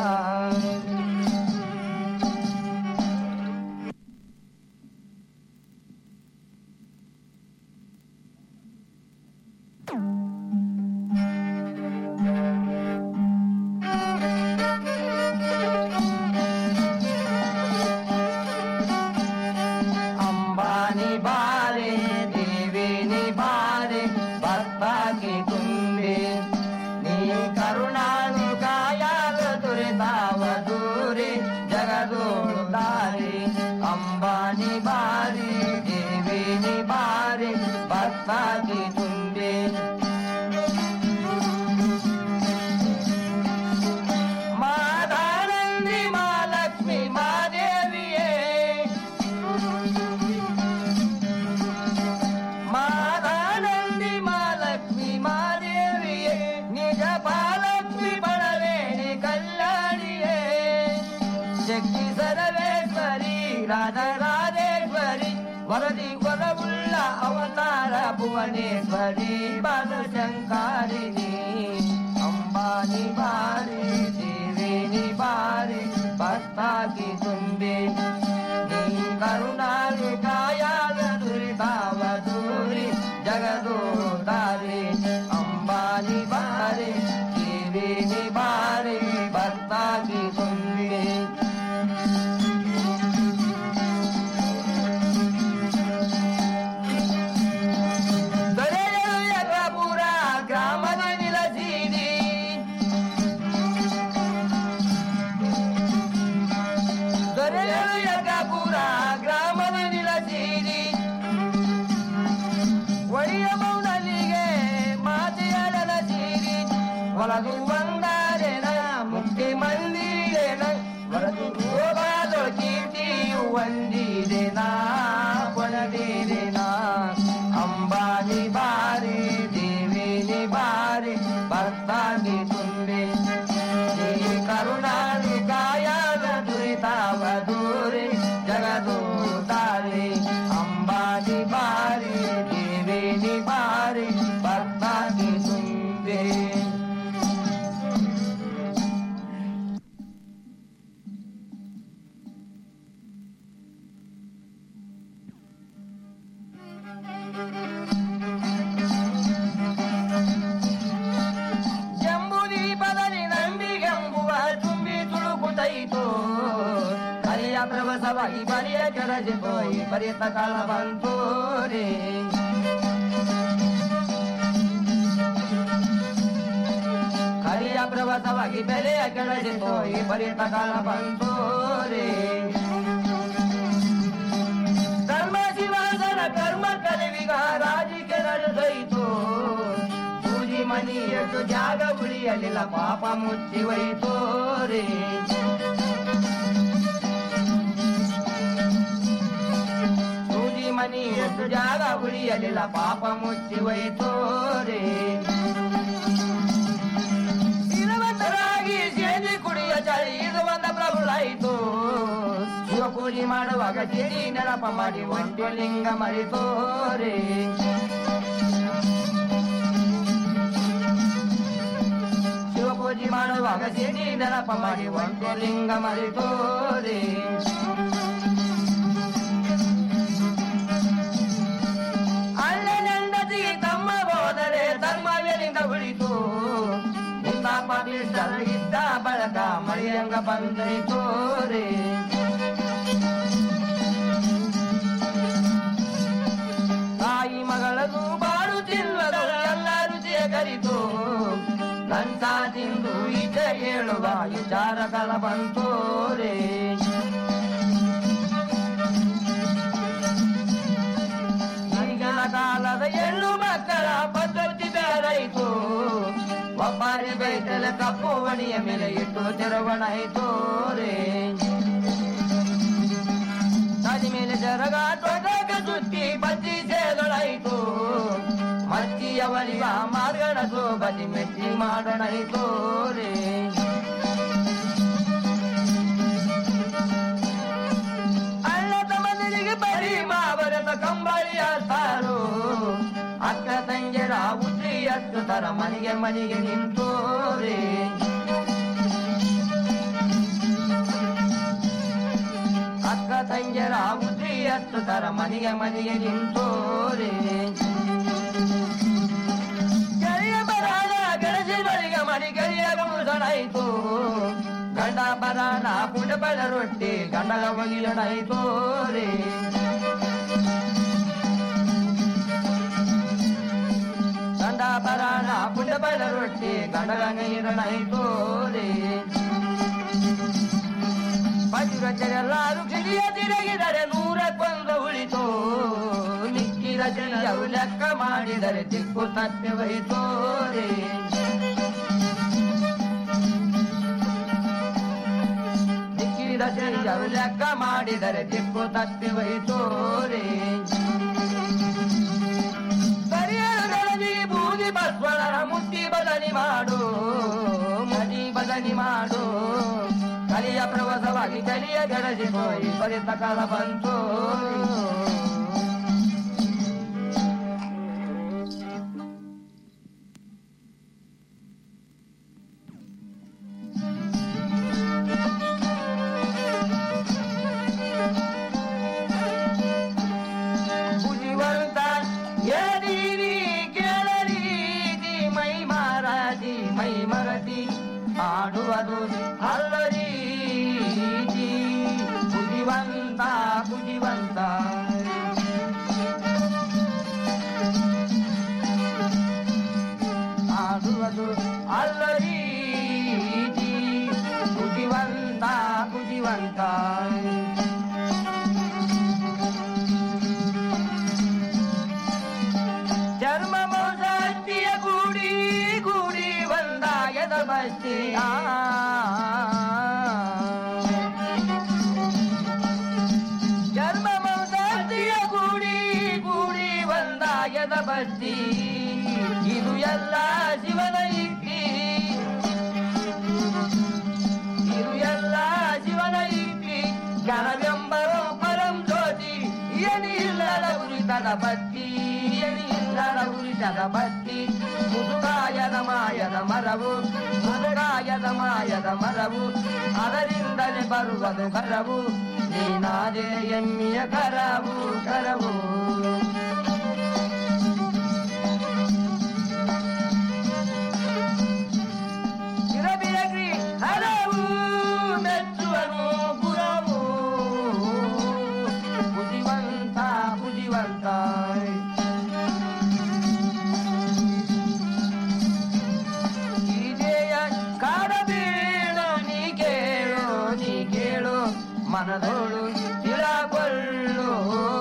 ಅಂಬಾನಿ ಬಾರೆ ದೇವೇನಿ ಬಾರೆ ಭಕ್ತಾಗಿ ತುಂಬೆ ನೀ ಕರುಣಾನು ಕಾಯಾಲ ತುರಿತಾವ ದೂರೆ ಜಗದೋಳು ದಾರಿ ಅಂಬಾನಿ ಬಾರಿ ದೇವೇನಿ ಬಾರೆ ಭಕ್ತಾಗಿ ತುಂಬೆ ಶಕ್ತಿ ಸರ್ವೇಶ್ವರಿ ರಾಜರಾಜೇಶ್ವರಿ ವರದಿ ವರವುಳ್ಳ ಅವತಾರ ಭುವನೇಶ್ವರಿ ಬಾಲಶಂಕಾರಿಣಿ ಅಂಬಾನಿ ಬಾರಿ ದೇವೇನಿ ಬಾರಿ ಭಕ್ತಾಗಿ ತುಂಬಿ ನೀ ಕರುಣಾಲಿ ಕಾಯಾದ ದುರಿತಾವ ದೂರಿ ಜಗದೋದಾರಿ ಅಂಬಾನಿ ಬಾರಿ ದೇವೇನಿ ಬಾರಿ ಭಕ್ತಾಗಿ ತುಂಬಿ ದೊರೆಯಲು ಯಗಪುರ ಗ್ರಾಮದ ನಿಲಸಿರಿ ದೊರೆಯಲು ಯಗಪುರ ಗ್ರಾಮದ ನಿಲಸಿರಿ ಒಡೆಯ ಮೌನಲಿಗೆ ಮಾತೆಯಡಲ ಸೀರಿ ಒಳದು ಬಂದಾರೆನ ಮುಕ್ತಿ ಮಂದಿರೇನ ಒಳದು ಹೋಗಾದೊಳ ಕೀರ್ತಿಯು ಒಂದಿರೇನ ಕೊಡದಿರೇನ ಅಂಬಾನಿ ಬಾರಿ ದೇವಿನಿ ಬಾರಿ ಭಕ್ತಾಗಿ ತುಂಬಿ ಈ ಕರುಣಾಳಿ ಕಾಯದ ದುರಿತಾವ ದೂರಿ ಜಗದೂತಾರಿ ಅಂಬಾನಿ ಬಾರಿ ದೇವಿನಿ ಬಾರಿ ಭಕ್ತಾಗಿ ತುಂಬಿ ಜಂಬುದೀಪದಲ್ಲಿ ನಂಬಿಗೆಂಬುವ ತುಂಬಿ ತುಳುಕುತ್ತೈತು ಕಲಿಯ ಪ್ರವಸವಾಗಿ ಬರಿಯ ಕೆಳಗೆ ಹೋಯಿ ಬರಿತ ಕಾಲ ಬಂತು ರೇ ಕಲಿಯ ಪ್ರವಸವಾಗಿ ಬೆಲೆಯ ಕೆಳಗೆ ಹೋಯಿ ಬರಿತ ಕಾಲ ಬಂತು ರೇ ಧರ್ಮ ಶಿವಾಸನ ಕರ್ಮ ಕಲಿವಿಗ ರಾಜಿಗೆ ನಡೆದೈತು ಸೂಜಿ ಮನಿಯಟ್ಟು ಜಾಗ ಉಳಿಯಲಿಲ್ಲ ಪಾಪ ಮುಚ್ಚಿ ಹೋಯಿತು ರೇ ಸೂಜಿ ಮನಿಯಟ್ಟು ಜಾಗ ಉಳಿಯಲಿಲ್ಲ ಪಾಪ ಮುಚ್ಚಿ ಹೋಯಿತು ರೇ ಇರುವಂತರಾಗಿ ಸೇದಿ ಕುಡಿಯ ಚಳಿ ಇರುವಂತ ಪ್ರಭುಳಾಯಿತು ಶಿವ ಪೂಜೆ ಮಾಡುವಾಗ ಜೇಡಿ ನೆನಪ ಮಾಡಿ ಒಂಟೆ ಲಿಂಗ ಮರಿತೋರೆ ಶಿವ ಪೂಜೆ ಮಾಡುವಾಗ ಜೇಡಿ ನೆನಪ ಮಾಡಿ ಒಂಟೆ ಲಿಂಗ ಮರಿತೋರೆ ಅಣ್ಣನೆಂದತಿ ತಮ್ಮ ಹೋದರೆ ಧರ್ಮವೇನಿಂದ ಉಳಿತು ಇಂಥ ಪಾಪಿಷ್ಟರಿಗಿದ್ದ ಬಳಕ ಮಳಿಯಂಗ ಬಂದೈತು ರೇ ತಾಯಿ ಮಗಳದು ಬಾಳುತ್ತಿಲ್ಲದ ಎಲ್ಲ ರುಚಿಯ ಕರಿತು ನಂತ ತಿಂದು ಇತ ಹೇಳುವ ವಿಚಾರ ಕಲ ಬಂತು ರೇ ಈಗಿನ ಕಾಲದ ಹೆಣ್ಣು ಮಕ್ಕಳ ಪದ್ಧತಿ ಬೇರೈತು ಒಬ್ಬರಿ ಬೈತಲ ಕಪ್ಪು ವಣಿಯ ಮೇಲೆ ಇಟ್ಟು ತೆರವಣಾಯಿತು ರೇ ನದಿ ಮೇಲೆ ಜರಗ ತೊಡಗ ಸುತ್ತಿ ಬತ್ತಿ ಸೇದೊಳಾಯಿತು ಮತ್ತಿಯವರಿಗ ಮಾರ್ಗಣ ಸೋಬತಿ ಮೆಚ್ಚಿ ಮಾಡೋಣಾಯಿತು ರೇ ಅಣ್ಣ ತಮ್ಮನಿಗೆ ಬರೀ ಮಾವರದ ಕಂಬಳಿಯ ಸಾರು ಅಕ್ಕ ತಂಗಿರ ಉದ್ರಿ ಹತ್ತು ತರ ಮನೆಗೆ ಮನೆಗೆ ನಿಂತೋರೆ ಅಕ್ಕ ತಂಗಿರ ಉದ್ರಿ ಹತ್ತು ತರ ಮನೆಗೆ ಮನೆಗೆ ನಿಂತೋರೆ ಗೆಳೆಯ ಬರಾಣ ಗೆಳಸಿಗಳಿಗೆ ಮನೆ ಗೆಳೆಯ ಗುಣಾಯಿತು ಗಂಡ ಬರಾಣ ಪುಟ ಬಳ ರೊಟ್ಟಿ ಗಂಡಗ ಒಗಿಲಣಾಯಿತು ರೇ ಗಂಡ ಬರಾಣ ಪುಟ ಬಳ ರೊಟ್ಟಿ ಗಂಡಗ ನೀರಣಾಯಿತು ರೇ ಪತಿವ್ರತೆಯೆಲ್ಲರೂ ಕಿಡಿಯ ತಿರುಗಿದರೆ ನೂರಕ್ಕೊಂದು ಉಳಿತು ಮಿಕ್ಕಿದ ಜನರು ಲೆಕ್ಕ ಮಾಡಿದರೆ ದಿಕ್ಕು ತಪ್ಪಿ ಹೋಯಿತು ರೇ ದಿಕ್ಕಿದ ಜನರು ಲೆಕ್ಕ ಮಾಡಿದರೆ ದಿಕ್ಕು ತಪ್ಪಿ ಹೋಯಿತು ರೇ ಪರಿಹಾರಗಳಲ್ಲಿ ಬೂದಿ ಬಸವನ ಮುಟ್ಟಿ ಬದಲಿ ಮಾಡು ಮದಿ ಬದಲಿ ಮಾಡು ಕಲಿಯ ಪ್ರವಾಸವಾಗಿ ಕಲಿಯ ಗಡಸಿపోయి ಪರಿತ ಕಾಲ ಬಂತು ಬುದ್ಧಿವಂತ ಎದಿರಿ ಕೇಳರೀತಿ ಮೈ ಮಾರತಿ ಮೈ ಮರತಿ ಆಡುವುದು ಅಲ್ಲರೀತಿ ಬುದ್ಧಿವಂತ ಬುದ್ಧಿವಂತ ಆಡುವುದು ಅಲ್ಲರೀತಿ ಬುದ್ಧಿವಂತ ಬುದ್ಧಿವಂತ ಚರ್ಮ ಮೌಸಕ್ತಿಯ ಗೂಡಿ ಗೂಡಿ ಒಂದಾಗದ ಬಸ್ತಿಯ ಚರ್ಮ ಮೌಸಕ್ತಿಯ ಗೂಡಿ ಗೂಡಿ ಒಂದಾಗದ ಬಸ್ತಿ ಇದು ಎಲ್ಲ ಶಿವನ ಇಕ್ಕಿ ಇದು ಎಲ್ಲ ಶಿವನ ಇಕ್ಕಿ ಗಣವೆಂಬರು ಪರಂ ಜ್ಯೋತಿ ಎನಿಲ್ಲದ ಉರಿತದ ಬತ್ತಿ ಎನಿಲ್ಲದ ಉರಿತದ ಬತ್ತಿ ಮುದುಗಾಯದ ಮಾಯದ ಮರವು ಮುದುಗಾಯದ ಮಾಯದ ಮರವು ಅದರಿಂದಲೇ ಬರುವುದು ಕರವು ನೀನಾದೇ ಎಮ್ಮಿಯ ಕರವು ಕರವು ಇರಬಿರಗ್ರಿ ಹರವು ಮೆಚ್ಚುವನು ಗುರವು ಬುದ್ಧಿವಂತ ಬುದ್ಧಿವಂತ ಇದೇಯ ಕಾಡಬೇಡ ನೀ ಕೇಳು ನೀ ಕೇಳು ಮನದೋಳು ತಿಳಕೊಳ್ಳು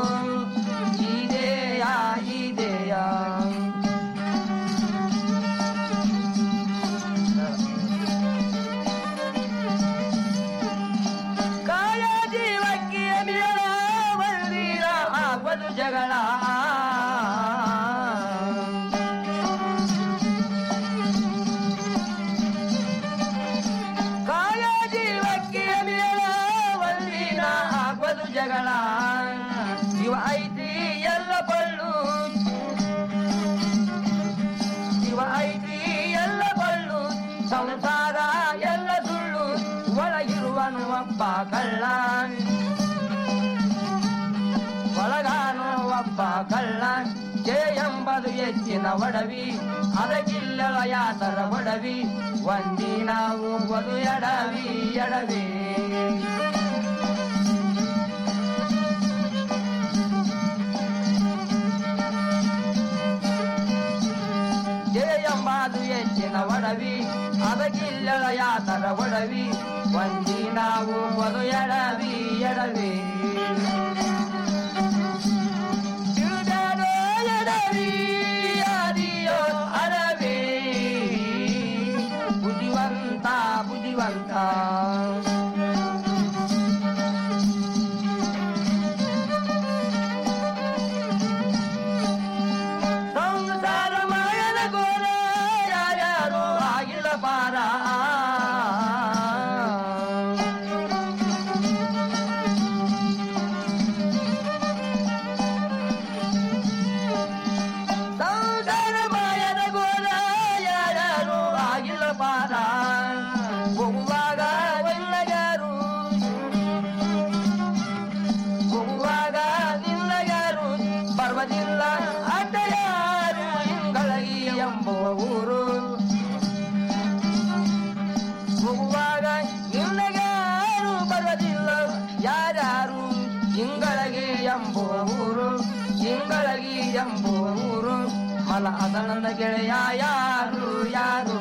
ಇದೇಯ ಇದೇಯ ಕಾಯ ಜೀವಕ್ಕೆ ಮೇಳ ಮಂದಿರ ಆಗುವುದು ಜಗಳ ಕಾಯ ಜೀವಕ್ಕೆ ಮೇಳ ಮಂದಿರ ಆಗುವುದು ಜಗಳ ಇವ ಐತಿ ಎಲ್ಲ ಬಳ್ಳು ಇವ ಐತಿ ಎಲ್ಲ ಬಳ್ಳು ಸಂಸಾರ ಎಲ್ಲ ಸುಳ್ಳು ಒಳಗಿರುವನು ಒಬ್ಬ ಕಳ್ಳ ಒಳಗಾನು ಒಬ್ಬ ಕಳ್ಳ ಜಯ ಎಂಬದು ಹೆಚ್ಚಿನ ಒಡವಿ ಅದಕ್ಕಿಲ್ಲಳ ಯಾತರ ಒಡವಿ ಒಂದಿನ ಹೋಗುವುದು ಎಡವಿ ಎಡವಿ ಜಯ ಎಂಬದು ಹೆಚ್ಚಿನ ಒಡವಿ ಅದಕ್ಕಿಲ್ಲಳ ಯಾತರ ಒಡವಿ ಒಂದಿನ ಹೋಗುವುದು ಎಡವಿ ಎಡವಿ ತಿರುಗಾಡೋ ಎಡವಿ ಅದಿಯೋ ಅಡವಿ ಬುದ್ಧಿವಂತ ಬುದ್ಧಿವಂತ ಸಂಸಾರ ಮಾಯದ ಗೋಲ ಯಾರ್ಯಾರು ಆಗಿಲ್ಲ ಪಾರ ಸಂಸಾರ ಮಾಯದ ಗೋಲ ಯಾರ್ಯಾರು ಆಗಿಲ್ಲ ಪಾರ ಹೋಗುವಾಗ ಒಳ್ಳೆಯಾರು ಹೋಗುವಾಗ ನಿಲ್ಲಗಾರು ಬರುವುದಿಲ್ಲ ಅಡ್ಡ ಯಾರು ಇಂಗಳಗಿ ಎಂಬುವ ಊರು ಹೋಗುವಾಗ ನಿಲ್ಲಗಾರು ಬರುವುದಿಲ್ಲ ಯಾರ್ಯಾರು ಇಂಗಳಗಿ ಎಂಬುವ ಊರು ಇಂಗಳಗಿ ಎಂಬುವ ಊರು ಮಲ ಅದನಂದ ಗೆಳೆಯ ಯಾರು ಯಾರು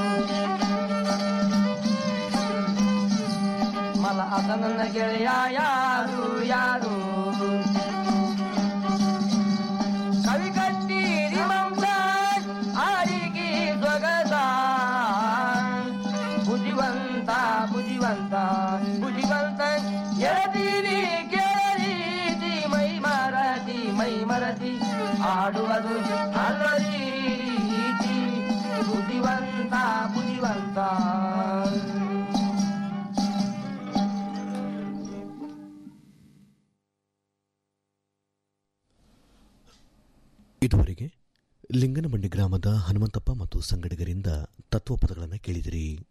ಮಲ ಅದನಂದ ಗೆಳೆಯ ಯಾರು ಯಾರು ಕವಿ ಕಟ್ಟಿ ರಿಮಂಸ ಆಡಿಗಿ ಸೊಗಸ ಬುದ್ಧಿವಂತ ಬುದ್ಧಿವಂತ ಬುದ್ಧಿವಂತ ಎಳದೀರಿ ಕೇಳರೀತಿ ಮೈ ಮರತಿ ಮೈ ಮರತಿ ಆಡುವುದು ಅಲ್ಲರೀತಿ ಬುದ್ಧಿವಂತ ಬುದ್ಧಿವಂತ ಇದುವರೆಗೆ ಲಿಂಗನಮಂಡಿ ಗ್ರಾಮದ ಹನುಮಂತಪ್ಪ ಮತ್ತು ಸಂಗಡಿಗರಿಂದ ತತ್ವಪದಗಳನ್ನು ಕೇಳಿದಿರಿ